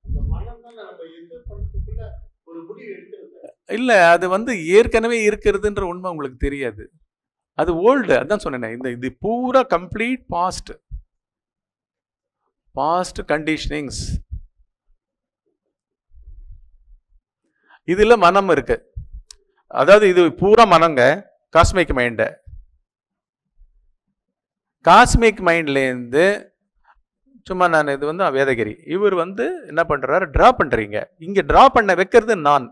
இல்ல அது வந்து ஏற்கனவே இருக்கிறதுன்ற உண்மை உங்களுக்கு தெரியாது அது ஓல்டு அதான் சொன்னேன் இந்த இது பூரா கம்ப்ளீட் பாஸ்ட் பாஸ்ட் கண்டிஷனிங்ஸ் இதுல மனம் இருக்கு அதாவது இது பூரா மனங்க காஸ்மிக் மைண்டு காஸ்மிக் மைண்ட்லேருந்து சும்மா நான் இது வந்து வேதகிரி இவர் வந்து என்ன பண்றாரு டிரா பண்றீங்க இங்க டிரா பண்ண வைக்கிறது நான்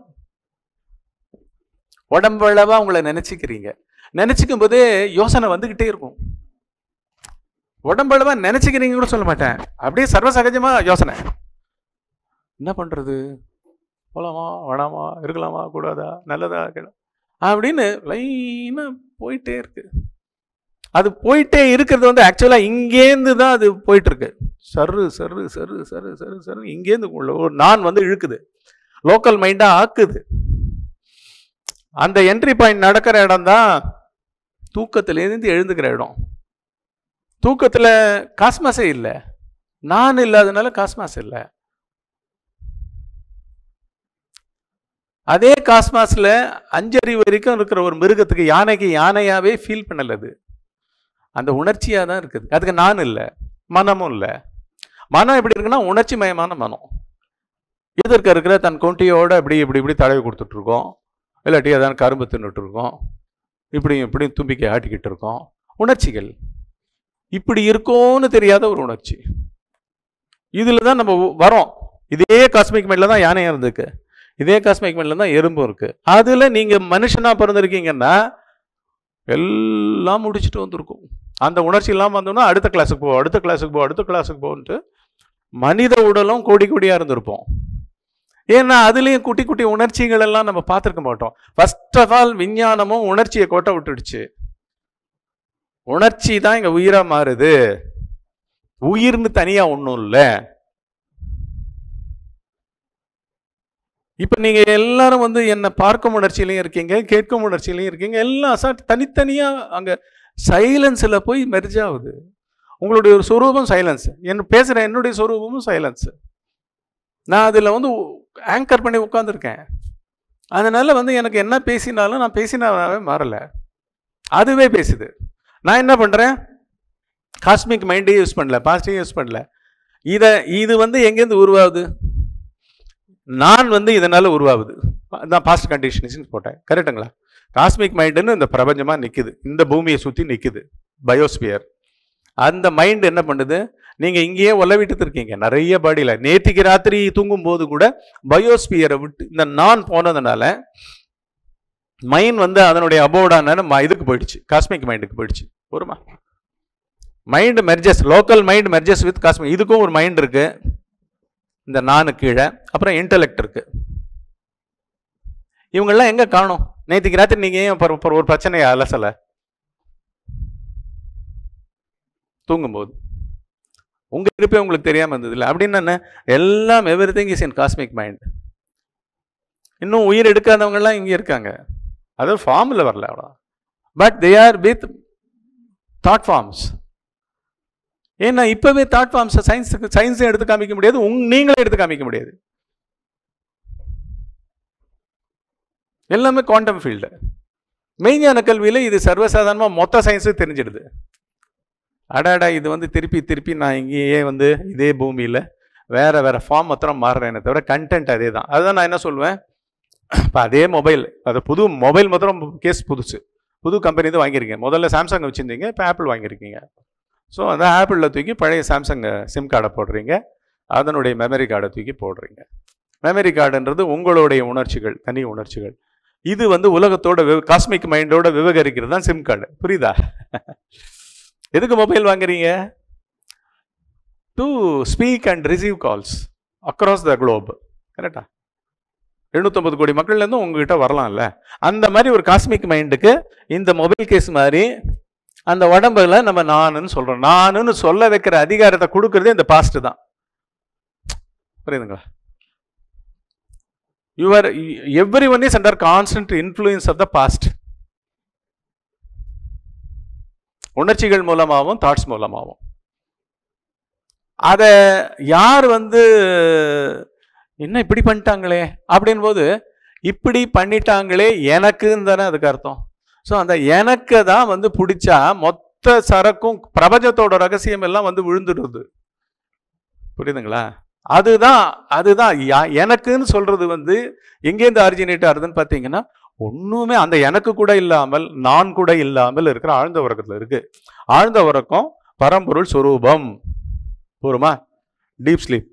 உடம்பளவா உங்களை நினைச்சுக்கிறீங்க நினைச்சுக்கும் போதே யோசனை வந்துகிட்டே இருக்கும் உடம்பளவா நினைச்சுக்கிறீங்க கூட சொல்ல மாட்டேன் அப்படியே சர்வசகஜமா யோசனை என்ன பண்றது போகலாமா வேணாமா இருக்கலாமா கூடாதா நல்லதா கெட- அப்படின்னு லைனாக போயிட்டே இருக்கு அது போயிட்டே இருக்கிறது வந்து ஆக்சுவலாக இங்கேருந்து தான் அது போயிட்டு இருக்கு சரு சரு சரு சரு சரு சரு இங்கேருந்து உள்ள ஒரு நான் வந்து இழுக்குது லோக்கல் மைண்டாக ஆக்குது அந்த என்ட்ரி பாயிண்ட் நடக்கிற இடம் தான் தூக்கத்திலேருந்து எழுந்துக்கிற இடம் தூக்கத்தில் காஸ்மாஸே இல்லை நான் இல்லாதனால காஸ்மாஸ் இல்லை அதே காஸ்மாஸ்ல அஞ்சறிவு வரைக்கும் இருக்கிற ஒரு மிருகத்துக்கு யானைக்கு யானையாவே ஃபீல் பண்ணல அது அந்த உணர்ச்சியாக தான் இருக்குது அதுக்கு நான் இல்லை மனமும் இல்லை மனம் எப்படி இருக்குன்னா உணர்ச்சி மயமான மனம் எதிர்க்க இருக்கிற தன் கொண்டியோட இப்படி இப்படி இப்படி தடவி கொடுத்துட்டு இருக்கோம் இல்லாட்டி அதான் கரும்பு தின்னுட்டு இருக்கோம் இப்படியும் இப்படியும் தும்பிக்கை ஆட்டிக்கிட்டு இருக்கோம் உணர்ச்சிகள் இப்படி இருக்கோன்னு தெரியாத ஒரு உணர்ச்சி இதில் தான் நம்ம வரோம் இதே காஸ்மிக் மைண்டில் தான் யானையாக இருந்திருக்கு இதே காஸ்மிக் மைண்டில் தான் எறும்பும் இருக்கு அதில் நீங்கள் மனுஷனாக பிறந்திருக்கீங்கன்னா எல்லாம் முடிச்சுட்டு வந்திருக்கும் அந்த உணர்ச்சி இல்லாமல் வந்தோம்னா அடுத்த கிளாஸுக்கு போ அடுத்த கிளாஸுக்கு போ அடுத்த கிளாஸுக்கு போன்ட்டு மனித உடலும் கோடி கோடியாக இருந்திருப்போம் ஏன்னா அதுலேயும் குட்டி குட்டி உணர்ச்சிகள் எல்லாம் நம்ம பார்த்துருக்க மாட்டோம் ஃபர்ஸ்ட் ஆஃப் ஆல் விஞ்ஞானமும் உணர்ச்சியை கோட்டை விட்டுடுச்சு உணர்ச்சி தான் இங்கே உயிராக மாறுது உயிர்னு தனியாக ஒன்றும் இல்லை இப்போ நீங்கள் எல்லாரும் வந்து என்னை பார்க்கும் உணர்ச்சியிலையும் இருக்கீங்க கேட்கும் உணர்ச்சியிலையும் இருக்கீங்க எல்லாம் அசாட் தனித்தனியாக அங்கே சைலன்ஸில் போய் மெர்ஜ் ஆகுது உங்களுடைய ஒரு சொரூபம் சைலன்ஸ் என்ன பேசுகிற என்னுடைய சொரூபமும் சைலன்ஸ் நான் அதில் வந்து ஆங்கர் பண்ணி உட்காந்துருக்கேன் அதனால் வந்து எனக்கு என்ன பேசினாலும் நான் பேசினாவே மாறலை அதுவே பேசுது நான் என்ன பண்ணுறேன் காஸ்மிக் மைண்டே யூஸ் பண்ணல பாசிட்டிவ் யூஸ் பண்ணல இதை இது வந்து எங்கேருந்து உருவாகுது நான் வந்து இதனால் உருவாகுது நான் பாஸ்ட் கண்டிஷன்ஸ் போட்டேன் கரெக்டுங்களா காஸ்மிக் மைண்டுன்னு இந்த பிரபஞ்சமாக நிற்குது இந்த பூமியை சுற்றி நிற்குது பயோஸ்பியர் அந்த மைண்ட் என்ன பண்ணுது நீங்கள் இங்கேயே உலவிட்டு இருக்கீங்க நிறைய பாடியில் நேத்திக்கு ராத்திரி தூங்கும் போது கூட பயோஸ்பியரை விட்டு இந்த நான் போனதுனால மைண்ட் வந்து அதனுடைய அபோர்டான இதுக்கு போயிடுச்சு காஸ்மிக் மைண்டுக்கு போயிடுச்சு ஒருமா mind merges local mind merges with cosmic இதுக்கும் ஒரு மைண்ட் இருக்கு இந்த நானு கீழே அப்புறம் இன்டலெக்ட் இருக்கு இவங்கெல்லாம் எங்க காணும் நேற்றுக்கு ராத்திரி நீங்க ஏன் ஒரு- ஒரு- ஒரு பிரச்சனையை அலசல தூங்கும்போது உங்க இருப்பே உங்களுக்கு தெரியாம இருந்தது இல்லை அப்படின்னு என்ன எல்லாம் everything is in cosmic mind இன்னும் உயிர் எடுக்காதவங்கெல்லாம் இங்கே இருக்காங்க அது ஃபார்மில் வரல அவ்வளோ but they are with thought forms ஏன்னா இப்போவே தாட் ஃபார்ம்ஸை சயின்ஸுக்கு சயின்ஸும் எடுத்து காமிக்க முடியாது உங் நீங்களே எடுத்து காமிக்க முடியாது எல்லாமே குவாண்டம் ஃபீல்டு மெய்ஞான கல்வியில் இது சர்வசாதாரணமாக மொத்த சயின்ஸும் தெரிஞ்சிடுது அடாடா இது வந்து திருப்பி திருப்பி நான் இங்கேயே வந்து இதே பூமியில் வேற வேற ஃபார்ம் மாத்திரம் மாறுறேனே தவிர கண்டென்ட் அதே தான் அதுதான் நான் என்ன சொல்லுவேன் இப்போ அதே மொபைல் அது புது மொபைல் மாத்திரம் கேஸ் புதுசு புது கம்பெனி தான் வாங்கியிருக்கீங்க முதல்ல சாம்சங் வச்சுருந்தீங்க இப்போ ஆப்பிள் வாங்கியிருக்கீங்க ஸோ அந்த ஆப்பிளில் தூக்கி பழைய சாம்சங் சிம் கார்டை போடுறீங்க அதனுடைய மெமரி கார்டை தூக்கி போடுறீங்க மெமரி கார்டுன்றது உங்களுடைய உணர்ச்சிகள் தனி உணர்ச்சிகள் இது வந்து உலகத்தோட காஸ்மிக் மைண்டோட விவகரிக்கிறது தான் சிம் கார்டு புரியுதா எதுக்கு மொபைல் வாங்குறீங்க to speak and receive calls across the globe கரெக்டா எழுநூத்தொம்பது கோடி மக்கள்லேருந்து உங்ககிட்ட வரலாம்ல அந்த மாதிரி ஒரு காஸ்மிக் மைண்டுக்கு இந்த மொபைல் கேஸ் மாதிரி அந்த உடம்புல நம்ம நானுன்னு சொல்றோம் நானுன்னு சொல்ல வைக்கிற அதிகாரத்தை கொடுக்கறதே இந்த பாஸ்ட் தான் புரியுதுங்களா your everyone is under constant influence of the past உணர்ச்சிகள் மூலமாகவும் தாட்ஸ் மூலமாகவும் அதை யார் வந்து என்ன இப்படி பண்ணிட்டாங்களே அப்படின் போது இப்படி பண்ணிட்டாங்களே எனக்குன்னு தானே அதுக்கு அர்த்தம் ஸோ அந்த எனக்கு தான் வந்து பிடிச்சா மொத்த சரக்கும் பிரபஞ்சத்தோட ரகசியம் எல்லாம் வந்து விழுந்துடுது புரியுதுங்களா அதுதான் அதுதான் யா- எனக்குன்னு சொல்றது வந்து எங்கேருந்து ஆரிஜினேட் ஆகுதுன்னு பார்த்தீங்கன்னா ஒண்ணுமே அந்த எனக்கு கூட இல்லாமல் நான் கூட இல்லாமல் இருக்கிற ஆழ்ந்த உறக்கத்துல இருக்கு ஆழ்ந்த உறக்கம் பரம்பொருள் சொரூபம் போருமா டீப் ஸ்லீப்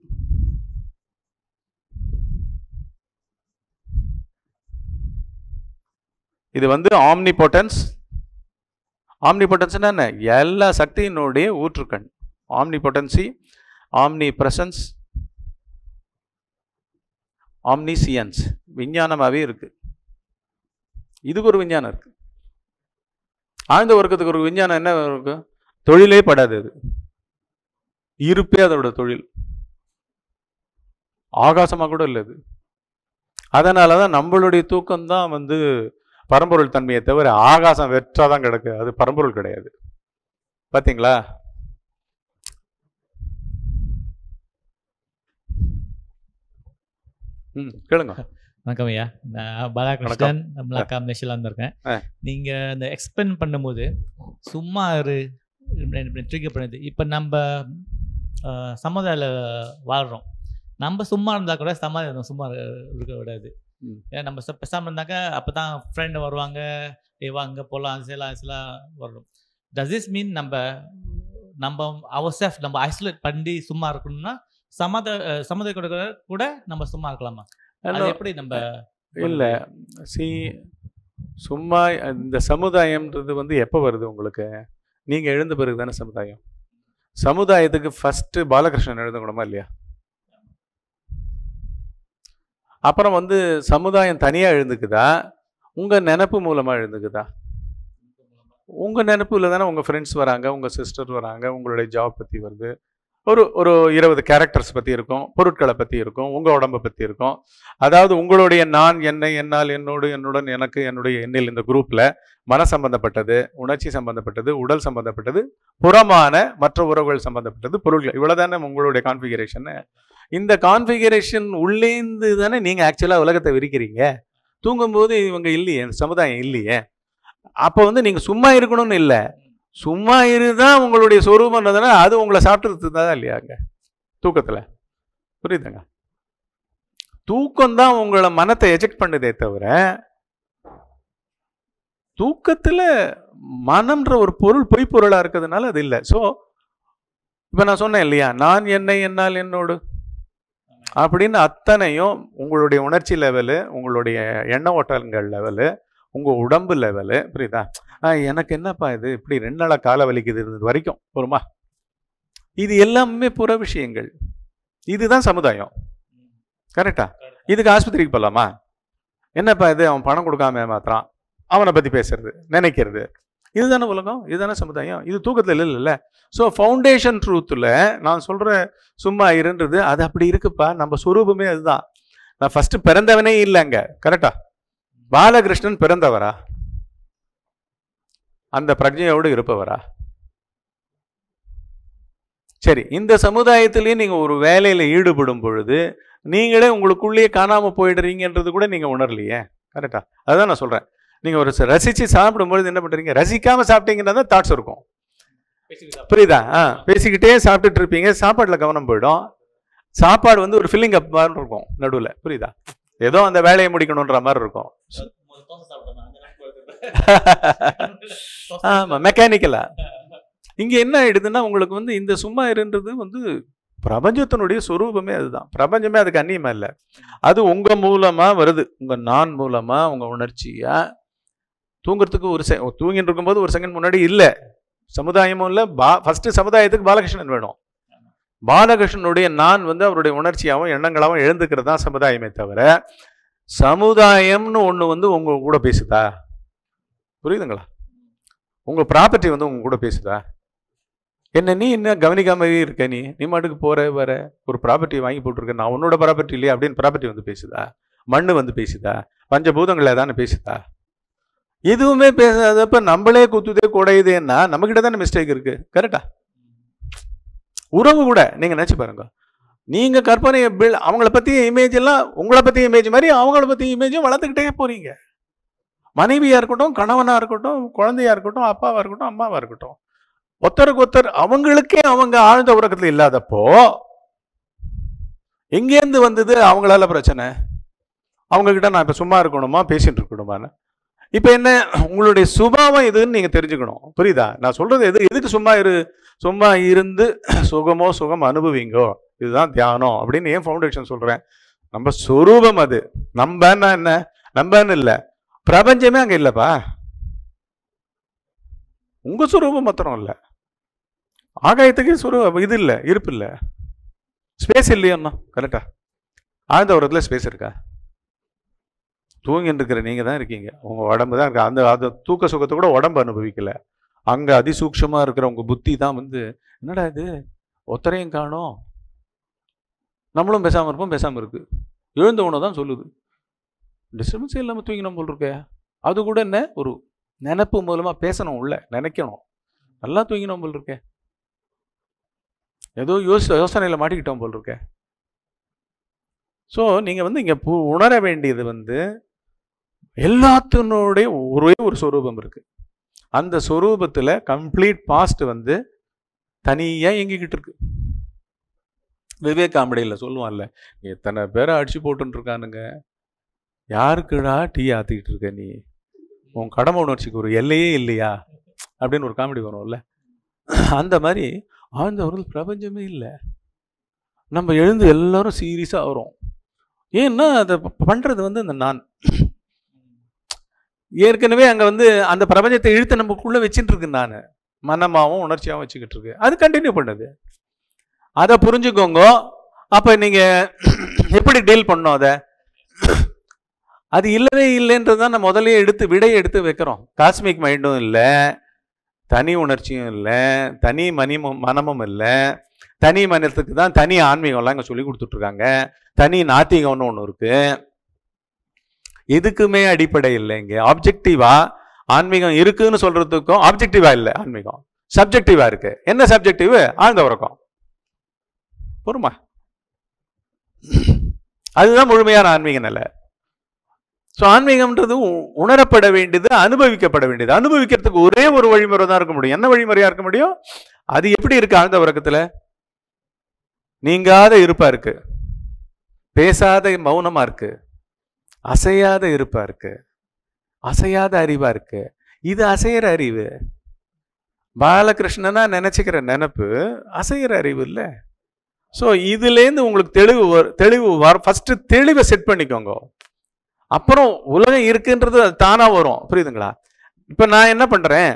இது வந்து ஆம்னி பொட்டன்ஸ் ஆம்னி பொட்டன்ஸ்னா என்ன எல்லா சக்தியினுடைய ஊற்றுக்கண் omnipotency omnipresence omniscience விஞ்ஞானமாகவே இருக்கு இதுக்கு ஒரு விஞ்ஞானம் இருக்கு ஆழ்ந்த உறக்கத்துக்கு ஒரு விஞ்ஞானம் என்ன இருக்கு தொழிலே படாது அது இருப்பே அதோட தொழில் ஆகாசமாக கூட இல்லை அது அதனால தான் நம்மளுடைய தூக்கம் தான் வந்து பரம்பொருள் தன்மையை தவிர ஆகாசம் வெற்றாதான் கிடக்கு அது பரம்பொருள் கிடையாது பாத்தீங்களா ம் கேளுங்க வணக்கம் ஐயா நான் பாலகிருஷ்ணன் மலாக்கா மலேசியால வந்திருக்கேன் ஆ. நீங்க இந்த எக்ஸ்பிளைன் பண்ணும்போது சும்மா இரு ட்ரிகர் பண்ணுது இப்போ நம்ம அஹ், சமுதாயில வாழ்றோம் நம்ம சும்மா இருந்தா கூட சமாதானம் சும்மா இரு- இருக்க விடாது ம். ஏன்னா நம்ம ச- பேசாம இருந்தாக்க அப்பதான் ஃப்ரெண்டு வருவாங்க ஏ வா அங்கே போகலாம் செய்யலாம் செய்யலாம் வரும் டஸ் திஸ் மீன் நம்ம நம்ம அவர் செல்ஃப் நம்ம ஐசோலேட் பண்ணி சும்மா இருக்கணும்னா சமாத சமுதாய கூட கூட நம்ம சும்மா இருக்கலாமா அது எப்படி நம்ம இல்ல சி சும்மா இந்த சமுதாயம்ன்றது வந்து எப்போ வருது உங்களுக்கு நீங்க எழுந்த பிறகு தானே சமுதாயம் சமுதாயத்துக்கு ஃபர்ஸ்ட் பாலகிருஷ்ணன் எழுதணுமா இல்லையா அப்புறம் வந்து சமுதாயம் தனியா எழுந்துக்குதா உங்க நினப்பு மூலமா எழுந்துக்குதா உங்க நினப்புல தானே உங்க ஃப்ரெண்ட்ஸ் வராங்க உங்க சிஸ்டர் வராங்க உங்களுடைய ஜாப் பத்தி வருது ஒரு ஒரு இருபது கேரக்டர்ஸ் பத்தி இருக்கும் பொருட்களை பத்தி இருக்கும் உங்க உடம்பை பத்தி இருக்கும் அதாவது உங்களுடைய நான் என்னை என்னால் என்னோடு என்னுடன் எனக்கு என்னுடைய எண்ணில் இந்த குரூப்ல மன சம்பந்தப்பட்டது உணர்ச்சி சம்பந்தப்பட்டது உடல் சம்பந்தப்பட்டது புறமான மற்ற உறவுகள் சம்பந்தப்பட்டது பொருட்கள் இவ்வளவுதானே உங்களுடைய கான்ஃபிகரேஷன் இந்த கான்ஃபிகரேஷன் உள்ளேந்து தானே நீங்க ஆக்சுவலா உலகத்தை விரிக்கிறீங்க தூங்கும்போது இவங்க இல்லையே இந்த சமுதாயம் இல்லையே அப்போ வந்து நீங்க சும்மா இருக்கணும்னு இல்லை சும்மா இருதான் உங்களுடைய சொரூபம்ன்றதுனா அது உங்களை சாப்பிட்டு தான் இல்லையாங்க தூக்கத்துல புரியுதுங்க தூக்கம் தான் உங்களை மனத்தை எஜெக்ட் பண்ணுதே தவிர தூக்கத்துல மனம்ன்ற ஒரு பொருள் பொய்ப்பொருளா இருக்கிறதுனால அது இல்லை ஸோ இப்போ நான் சொன்னேன் இல்லையா நான் என்னை என்னால் என்னோடு அப்படின்னு அத்தனையும் உங்களுடைய உணர்ச்சி லெவலு உங்களுடைய எண்ண ஓட்டங்கள் லெவலு உங்க உடம்பு லெவலு புரியுதா ஆ, எனக்கு என்னப்பா இது இப்படி ரெண்டு நாளா கால வலிக்குது இருந்தது வரைக்கும் பொறுமா இது எல்லாமே புற விஷயங்கள் இதுதான் சமுதாயம் கரெக்டா இதுக்கு ஆஸ்பத்திரிக்கு போகலாமா என்னப்பா இது அவன் பணம் கொடுக்காம ஏமாத்துறான் அவனை பத்தி பேசுறது நினைக்கிறது இதுதானே உலகம் இதுதானே சமுதாயம் இது தூக்கத்தில் இல்லைல்ல ஸோ ஃபவுண்டேஷன் ட்ரூத்தில் நான் சொல்ற சும்மா இருன்றது அது அப்படி இருக்குப்பா நம்ம சுரூபமே அதுதான் நான் ஃபர்ஸ்ட் பிறந்தவனே இல்லைங்க கரெக்டா பாலகிருஷ்ணன் பிறந்தவரா அந்த பிரஜையோடு இருப்பவரா சரி இந்த சமுதாயத்திலேயே நீங்க ஒரு வேலையில ஈடுபடும் பொழுது நீங்களே உங்களுக்குள்ளேயே காணாம போயிடுறீங்கன்றது கூட நீங்க உணரலையே கரெக்டா அதுதான் நான் சொல்றேன் நீங்க ஒரு ச- ரசிச்சு சாப்பிடும்பொழுது என்ன பண்றீங்க ரசிக்காம சாப்பிட்டீங்கன்னா தான் தாட்ஸ் இருக்கும் புரியுதா ஆ பேசிக்கிட்டே சாப்பிட்டுட்டு இருப்பீங்க சாப்பாடுல கவனம் போயிடும் சாப்பாடு வந்து ஒரு ஃபில்லிங் அப் மாதிரி இருக்கும் நடுவுல புரியுதா ஏதோ அந்த வேலையை முடிக்கணுன்ற மாதிரி இருக்கும் ஆமா மெக்கானிக்கலா இங்க என்ன ஆயிடுதுன்னா உங்களுக்கு வந்து இந்த சும்மா இருன்றது வந்து பிரபஞ்சத்தினுடைய சொரூபமே அதுதான் பிரபஞ்சமே அதுக்கு அந்நியமா இல்லை அது உங்க மூலமா வருது உங்க நான் மூலமா உங்க உணர்ச்சியா தூங்குறதுக்கு ஒரு செ தூங்கிட்டு இருக்கும்போது ஒரு செகண்ட் முன்னாடி இல்லை சமுதாயமும் இல்லை பா ஃபர்ஸ்ட் சமுதாயத்துக்கு பாலகிருஷ்ணன் வேணும் பாலகிருஷ்ணனுடைய நான் வந்து அவருடைய உணர்ச்சியாகவும் எண்ணங்களாகவும் எழுந்துக்கிறது தான் சமுதாயமே தவிர சமுதாயம்னு ஒன்று வந்து உங்க கூட பேசுதா புரியுதுங்களா உங்க ப்ராப்பர்ட்டி வந்து உங்க கூட பேசுதா என்ன நீ என்ன கவனிக்காமவே இருக்க நீ நீ மாட்டுக்கு போற வர ஒரு ப்ராப்பர்ட்டி வாங்கி போட்டிருக்க நான் உன்னோட ப்ராப்பர்ட்டி இல்லையா அப்படின்னு ப்ராப்பர்ட்டி வந்து பேசுதா மண்ணு வந்து பேசுதா பஞ்சபூதங்கள் ஏதானு பேசுதா எதுவுமே பேசாதப்ப நம்மளே குத்துதே குடையுதேன்னா நம்மகிட்ட தானே மிஸ்டேக் இருக்கு கரெக்டா உறவு கூட நீங்க நினைச்சு பாருங்க நீங்க கற்பனை பில் அவங்கள பத்தி இமேஜ் எல்லாம் உங்களை பத்தி இமேஜ் மாதிரி அவங்கள பத்தி இமேஜும் வளர்த்துக்கிட்டே போறீங்க மனைவியா இருக்கட்டும் கணவனா இருக்கட்டும் குழந்தையா இருக்கட்டும் அப்பாவா இருக்கட்டும் அம்மாவா இருக்கட்டும் ஒருத்தருக்கு ஒருத்தர் அவங்களுக்கே அவங்க ஆழ்ந்த உறக்கத்துல இல்லாதப்போ எங்கேருந்து வந்தது அவங்களால பிரச்சனை அவங்க கிட்ட நான் இப்ப சும்மா இருக்கணுமா பேசிட்டு இருக்கணுமான்னு இப்ப என்ன உங்களுடைய சுபாவம் இதுன்னு நீங்க தெரிஞ்சுக்கணும் புரியுதா நான் சொல்றது எது எதுக்கு சும்மா இரு சும்மா இருந்து சுகமோ சுகம் அனுபவிங்கோ இதுதான் தியானம் அப்படின்னு ஏன் ஃபவுண்டேஷன் சொல்றேன் நம்ம சொரூபம் அது நம்பன்னா என்ன நம்பன்னு இல்லை பிரபஞ்சமே அங்க இல்லப்பா உங்க சுரூபம் மாத்திரம் இல்ல ஆகாயத்துக்கே சுரூபம் இது இல்ல இருப்பு இல்ல ஸ்பேஸ் இல்லையோண்ணா கரெக்டா ஆழ்ந்த உரத்தில் ஸ்பேஸ் இருக்கா தூங்கிட்டு இருக்கிற நீங்கள் தான் இருக்கீங்க உங்கள் உடம்பு தான் இருக்கு அந்த அந்த தூக்க சுகத்தை கூட உடம்பு அனுபவிக்கல அங்கே அதிசூக்ஷமாக இருக்கிற உங்கள் புத்தி தான் வந்து என்னடா இது ஒத்தரையும் காணோம் நம்மளும் பேசாமல் இருப்போம் பேசாமல் இருக்கு எழுந்த உணவு தான் சொல்லுது டிஸ்டர்பன்ஸே இல்லாமல் தூங்கினோம் போல் இருக்கே அது கூட என்ன ஒரு நினப்பு மூலமாக பேசணும் உள்ள நினைக்கணும் நல்லா தூங்கினோம் போல் இருக்கே ஏதோ யோசி யோசனையில் மாட்டிக்கிட்டோம் போல் இருக்கே ஸோ நீங்கள் வந்து இங்கே உணர வேண்டியது வந்து எல்லாத்தினுடைய ஒரே ஒரு சொரூபம் இருக்கு அந்த சொரூபத்தில் கம்ப்ளீட் பாஸ்ட் வந்து தனியாக இயங்கிக்கிட்டு இருக்கு விவேக் காமெடியில் சொல்லுவான்ல எத்தனை பேரை அடிச்சு போட்டுன்னு இருக்கானுங்க யாருக்குடா டீ ஆத்திக்கிட்டு இருக்க நீ உன் கடமை உணர்ச்சிக்கு ஒரு எல்லையே இல்லையா அப்படின்னு ஒரு காமெடி வரும்ல அந்த மாதிரி ஆழ்ந்த ஒரு பிரபஞ்சமே இல்லை நம்ம எழுந்து எல்லாரும் சீரியஸாக வரோம் ஏன்னா அதை ப- பண்றது வந்து இந்த நான் ஏற்கனவே அங்க வந்து அந்த பிரபஞ்சத்தை இழுத்து நமக்குள்ள வச்சுட்டு இருக்கு நான் மனமாவும் உணர்ச்சியாகவும் வச்சுக்கிட்டு இருக்கு அது கண்டினியூ பண்ணுது அதை புரிஞ்சுக்கோங்க அப்ப நீங்க எப்படி டீல் பண்ணோம் அதை அது இல்லவே இல்லைன்றது தான் நம்ம முதல்லயே எடுத்து விடையை எடுத்து வைக்கிறோம் காஸ்மிக் மைண்டும் இல்லை தனி உணர்ச்சியும் இல்லை தனி மனி மனமும் இல்லை தனி மனத்துக்கு தான் தனி ஆன்மீகம்லாம் இங்கே சொல்லி கொடுத்துட்ருக்காங்க தனி நாத்திகம்னு ஒன்று இருக்கு எதுக்குமே அடிப்படை இல்லை இங்கே ஆப்ஜெக்டிவா ஆன்மீகம் இருக்குன்னு சொல்றதுக்கும் ஆப்ஜெக்டிவா இல்லை ஆன்மீகம் சப்ஜெக்டிவா இருக்கு என்ன சப்ஜெக்டிவ் ஆழ்ந்த உறக்கம் பொறுமா அதுதான் முழுமையான ஆன்மீக நிலை ஸோ ஆன்மீகம்ன்றது உ- உணரப்பட வேண்டியது அனுபவிக்கப்பட வேண்டியது அனுபவிக்கிறதுக்கு ஒரே ஒரு வழிமுறை தான் இருக்க முடியும் என்ன வழிமுறையா இருக்க முடியும் அது எப்படி இருக்கு ஆழ்ந்த உறக்கத்துல நீங்காத இருப்பா இருக்கு பேசாத மௌனமா இருக்கு அசையாத இருப்பா இருக்கு அசையாத அறிவா இருக்கு இது அசையிற அறிவு பாலகிருஷ்ணனா நினைச்சுக்கிற நினப்பு அசையிற அறிவு இல்ல ஸோ இதுலேருந்து உங்களுக்கு தெளிவு வரு- தெளிவு வர ஃபர்ஸ்ட் தெளிவை செட் பண்ணிக்கோங்க அப்புறம் உலகம் இருக்குன்றது அது தானா வரும் புரியுதுங்களா இப்போ நான் என்ன பண்றேன்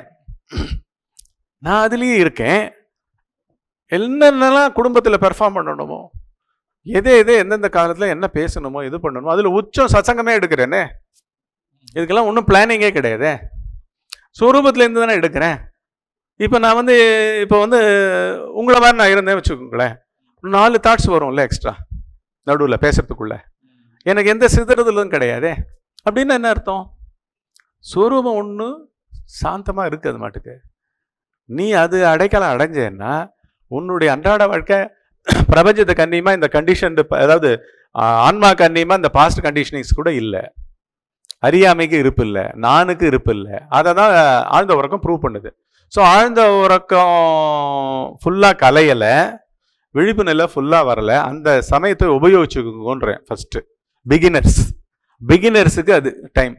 நான் அதுலயே இருக்கேன் என்னென்னலாம் குடும்பத்தில் பெர்ஃபார்ம் பண்ணணுமோ எது எது எந்தெந்த காலத்தில் என்ன பேசணுமோ எது பண்ணணுமோ அதில் உச்சம் சசங்கமே எடுக்கிறேனே இதுக்கெல்லாம் ஒன்றும் பிளானிங்கே கிடையாதே சொரூபத்துலேருந்து தானே எடுக்கிறேன் இப்போ நான் வந்து இப்போ வந்து உங்களை மாதிரி நான் இருந்தேன் வச்சுக்கோங்களேன் நாலு தாட்ஸ் வரும்ல எக்ஸ்ட்ரா நடுவில் பேசுறதுக்குள்ள எனக்கு எந்த சிதறதுலும் கிடையாதே அப்படின்னு என்ன அர்த்தம் சொரூபம் ஒன்று சாந்தமாக இருக்குது அது மாட்டுக்கு நீ அது அடைக்கலம் அடைஞ்சேன்னா உன்னுடைய அன்றாட வாழ்க்கை பிரபஞ்சத்தை கண்ணியமா இந்த கண்டிஷன் அதாவது ஆஹ், ஆன்மா கண்ணியமா இந்த பாஸ்ட் கண்டிஷனிங்ஸ் கூட இல்லை அறியாமைக்கு இருப்பு இல்லை நானுக்கு இருப்பு இல்லை அதை தான் ஆழ்ந்த உறக்கம் ப்ரூவ் பண்ணுது ஸோ ஆழ்ந்த உறக்கம் ஃபுல்லாக கலையலை விழிப்பு நிலை ஃபுல்லாக வரல அந்த சமயத்தை உபயோகிச்சுக்கோன்றேன் ஃபர்ஸ்ட் பிகினர்ஸ் பிகினர்ஸுக்கு அது டைம்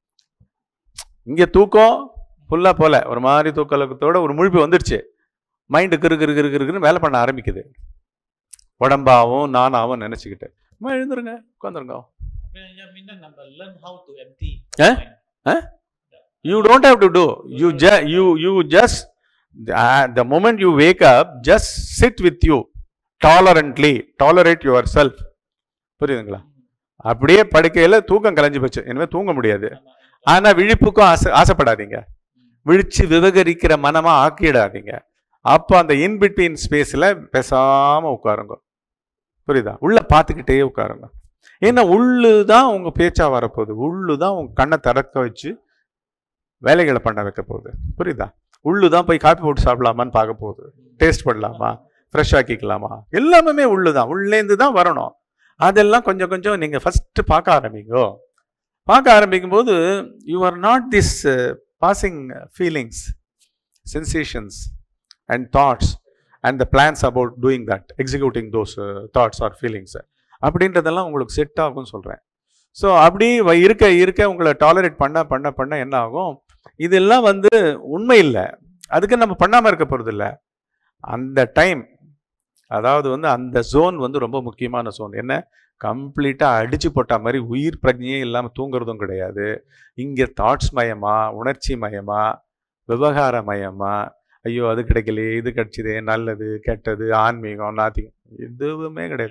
இங்கே தூக்கம் ஃபுல்லாக போல ஒரு மாதிரி தூக்கலக்கத்தோட ஒரு முழிப்பு வந்துடுச்சு மைண்டு கிரு கிரு கிரு கிருன்னு வேலை பண்ண ஆரம்பிக்குது உடம்பாவும் நானாவும் நினச்சிக்கிட்டு அம்மா எழுந்துருங்க உட்காந்துருங்க நம்ம learn how to empty Eh? you don't have to do you ju- you you just uh, the moment you wake up just sit with you tolerantly tolerate yourself புரியுதுங்களா அப்படியே படுக்கையில தூக்கம் கலைஞ்சு போச்சு இனிமே தூங்க முடியாது ஆனா விழிப்புக்கும் ஆசை ஆசைப்படாதீங்க விழிச்சு விவகரிக்கிற மனமா ஆக்கிடாதீங்க அப்போ அந்த இன்பிட்வீன் ஸ்பேஸ்ல பேசாம உட்காருங்க புரியுதா உள்ள பார்த்துக்கிட்டே உட்காருங்க ஏன்னா உள்ளு தான் உங்க பேச்சா வரப்போகுது உள்ளு தான் உங்க கண்ணை திறக்க வச்சு வேலைகளை பண்ண வைக்க போகுது புரியுதா உள்ளு தான் போய் காப்பி போட்டு சாப்பிடலாமான்னு பார்க்க போகுது டேஸ்ட் பண்ணலாமா ஃப்ரெஷ் ஆக்கிக்கலாமா எல்லாமே உள்ளு தான் உள்ளேந்து தான் வரணும் அதெல்லாம் கொஞ்சம் கொஞ்சம் நீங்கள் ஃபஸ்ட்டு பார்க்க ஆரம்பிங்கோ பார்க்க ஆரம்பிக்கும் போது you are not this passing feelings sensations and thoughts and the plans about doing that executing those thoughts or feelings அப்படின்றதெல்லாம் உங்களுக்கு செட் ஆகும்னு சொல்கிறேன் ஸோ அப்படி வ- இருக்க இருக்க உங்களை டாலரேட் பண்ண பண்ண பண்ண என்ன ஆகும் இதெல்லாம் வந்து உண்மை இல்லை அதுக்கு நம்ம பண்ணாமல் இருக்க போகிறது இல்லை அந்த டைம் அதாவது வந்து அந்த ஜோன் வந்து ரொம்ப முக்கியமான ஜோன் என்ன கம்ப்ளீட்டாக அடிச்சு போட்ட மாதிரி உயிர் பிரஜையே இல்லாமல் தூங்குறதும் கிடையாது இங்கே தாட்ஸ் மயமா உணர்ச்சி மயமா விவகார மயமா ஐயோ அது கிடைக்கலையே இது கிடைச்சதே நல்லது கெட்டது ஆன்மீகம் நாத்திகம் எதுவுமே கிடையாது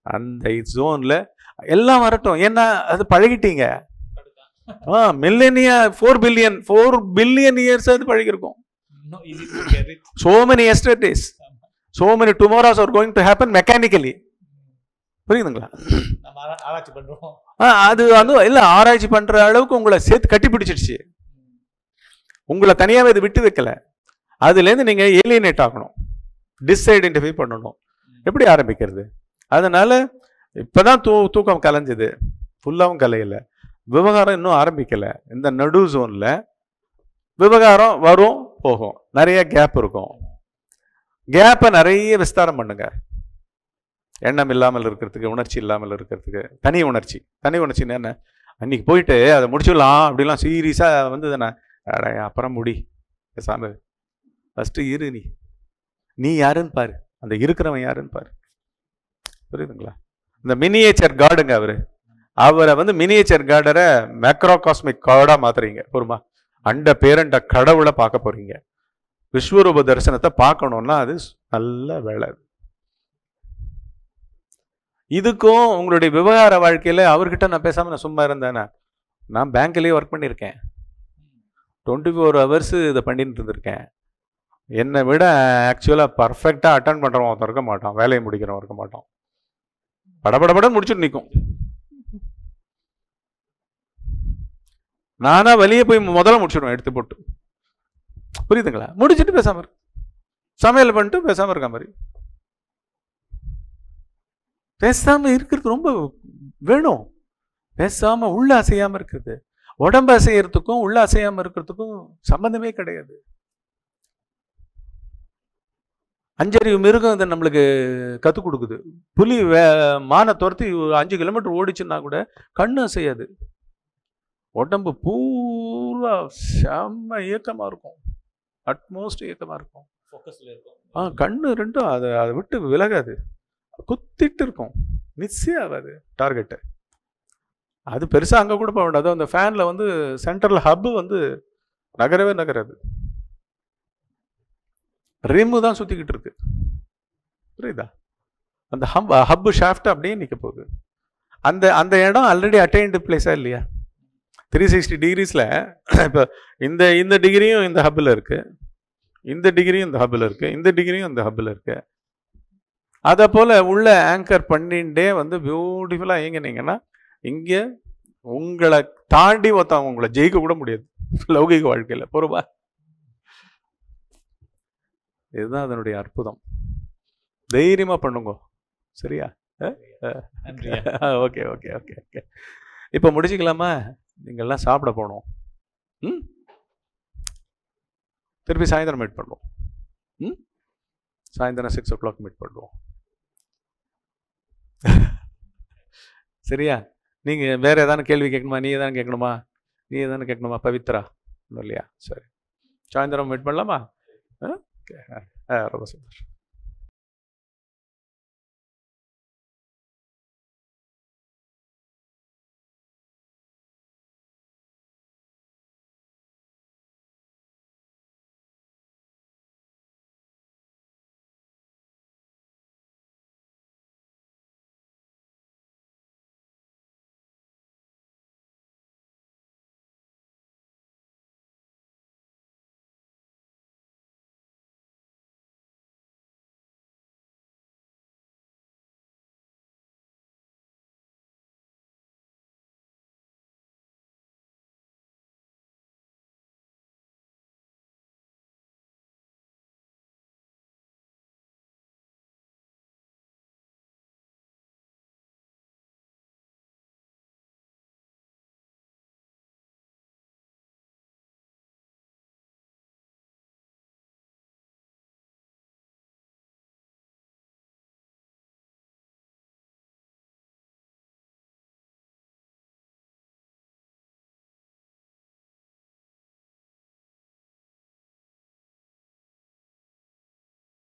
அந்த ஜோனில் எல்லாம் வரட்டும் ஏன்னா அது பழகிட்டீங்க ஆ millennia four billion four billion years அது பழகிருக்கும் No easy to get it. so many yesterdays so many tomorrows are going to happen mechanically புரியுதுங்களா நம்ம ஆரா- ஆராய்ச்சி பண்றோம் ஆ, அது வந்து இல்ல ஆராய்ச்சி பண்ற அளவுக்கு உங்களை சேர்த்து கட்டி பிடிச்சிடுச்சு உங்களை தனியாவே இது விட்டு வைக்கல அதுலேருந்து நீங்க ஏலியனேட் ஆகணும் டிஸ்ஐடென்டிஃபை பண்ணணும் எப்படி ஆரம்பிக்கிறது அதனால இப்பதான் தூ தூக்கம் கலைஞ்சது ஃபுல்லாகவும் கலையல விவகாரம் இன்னும் ஆரம்பிக்கல இந்த நடு ஜோன்ல விவகாரம் வரும் போகும் நிறைய கேப் இருக்கும் கேப்பை நிறைய விஸ்தாரம் பண்ணுங்க எண்ணம் இல்லாமல் இருக்கிறதுக்கு உணர்ச்சி இல்லாமல் இருக்கிறதுக்கு தனி உணர்ச்சி தனி உணர்ச்சின்னு என்ன அன்னைக்கு போயிட்டு அதை முடிச்சிடலாம் அப்படிலாம் சீரியஸாக வந்து தானே அட அப்புறம் முடி பேசாம ஃபஸ்ட்டு இரு நீ நீ யாருன்னு பாரு அந்த இருக்கிறவன் யாருன்னு பாரு புரியுதுங்களா இந்த மினியேச்சர் கார்டுங்க அவரு அவரை வந்து மினியேச்சர் கார்டரை மேக்ரோ காஸ்மிக் கார்டாக மாத்துறீங்க பொறுமா அண்ட பேரண்ட கடவுளை பார்க்க போறீங்க விஸ்வரூப தரிசனத்தை பார்க்கணும்னா அது நல்ல வேலை அது. இதுக்கும் உங்களுடைய விவகார வாழ்க்கையில அவர்கிட்ட நான் பேசாம நான் சும்மா இருந்தேனா நான் பேங்க்லயே ஒர்க் பண்ணியிருக்கேன் டுவெண்ட்டி ஃபோர் ஹவர்ஸ் இதை பண்ணிட்டு இருந்திருக்கேன் என்னை விட ஆக்சுவலாக பர்ஃபெக்டாக அட்டன் பண்ணுறவன் ஒருத்தன் இருக்க மாட்டான் வேலையை முடிக்கிறவன் இருக்க மாட்டான் படபடபட முடிச்சுட்டு நிற்கும் நானா வெளியே போய் முதல்ல முடிச்சிடுவேன் எடுத்து போட்டு புரியுதுங்களா முடிச்சிட்டு பேசாம இரு சமையல் பண்ணிட்டு பேசாம இருக்க மாதிரி பேசாம இருக்கிறது ரொம்ப வேணும் பேசாம உள்ள அசையாம இருக்கிறது உடம்பு அசையறதுக்கும் உள்ள அசையாம இருக்கிறதுக்கும் சம்பந்தமே கிடையாது அஞ்சறிவு மிருகம் இதை நம்மளுக்கு கற்றுக் கொடுக்குது புலி வே மானை துரத்தி ஒரு அஞ்சு கிலோமீட்டர் ஓடிச்சுன்னா கூட கண்ணு அசையாது உடம்பு பூரா செம்ம இயக்கமாக இருக்கும் அட்மோஸ்ட் இயக்கமாக இருக்கும் ஃபோக்கஸ்ல இருக்கும் ஆ கண்ணு ரெண்டும் அதை அதை விட்டு விலகாது குத்திட்டு இருக்கும் மிஸ்ஸே ஆகாது டார்கெட்டு அது பெருசாக அங்கே கூட போக வேண்டாம் அந்த ஃபேனில் வந்து சென்டரில் ஹப்பு வந்து நகரவே நகராது ரிம்மு தான் சுற்றிக்கிட்டு இருக்கு புரியுதா அந்த ஹப் ஹப்பு ஷாஃப்ட் அப்படியே நிற்க போகுது அந்த அந்த இடம் ஆல்ரெடி அட்டைன்டு பிளேஸாக இல்லையா த்ரீ சிக்ஸ்டி டிகிரிஸில் இப்போ இந்த இந்த டிகிரியும் இந்த ஹப்பில் இருக்குது இந்த டிகிரியும் இந்த ஹப்பில் இருக்குது இந்த டிகிரியும் இந்த ஹப்பில் இருக்குது அதை போல் உள்ள ஆங்கர் பண்ணிட்டே வந்து பியூட்டிஃபுல்லாக இயங்கினீங்கன்னா இங்கே உங்களை தாண்டி ஒருத்தவங்க உங்களை ஜெயிக்க கூட முடியாது லௌகிக வாழ்க்கையில் பொறுப்பா இதுதான் அதனுடைய அற்புதம் தைரியமாக பண்ணுங்க சரியா நன்றியா ஓகே ஓகே ஓகே ஓகே இப்போ முடிச்சுக்கலாமா நீங்கள்லாம் சாப்பிட போகணும் ம் திருப்பி சாயந்தரம் மீட் பண்ணுவோம் ம் சாயந்தரம் சிக்ஸ் ஓ கிளாக் மீட் பண்ணுவோம் சரியா நீங்கள் வேறு ஏதாவது கேள்வி கேட்கணுமா நீ எதாவது கேட்கணுமா நீ எதாவது கேட்கணுமா பவித்ரா ஒன்றும் இல்லையா சரி சாயந்தரம் மீட் பண்ணலாமா ஆ ஓகே ஆ ரொம்ப சந்தோஷம்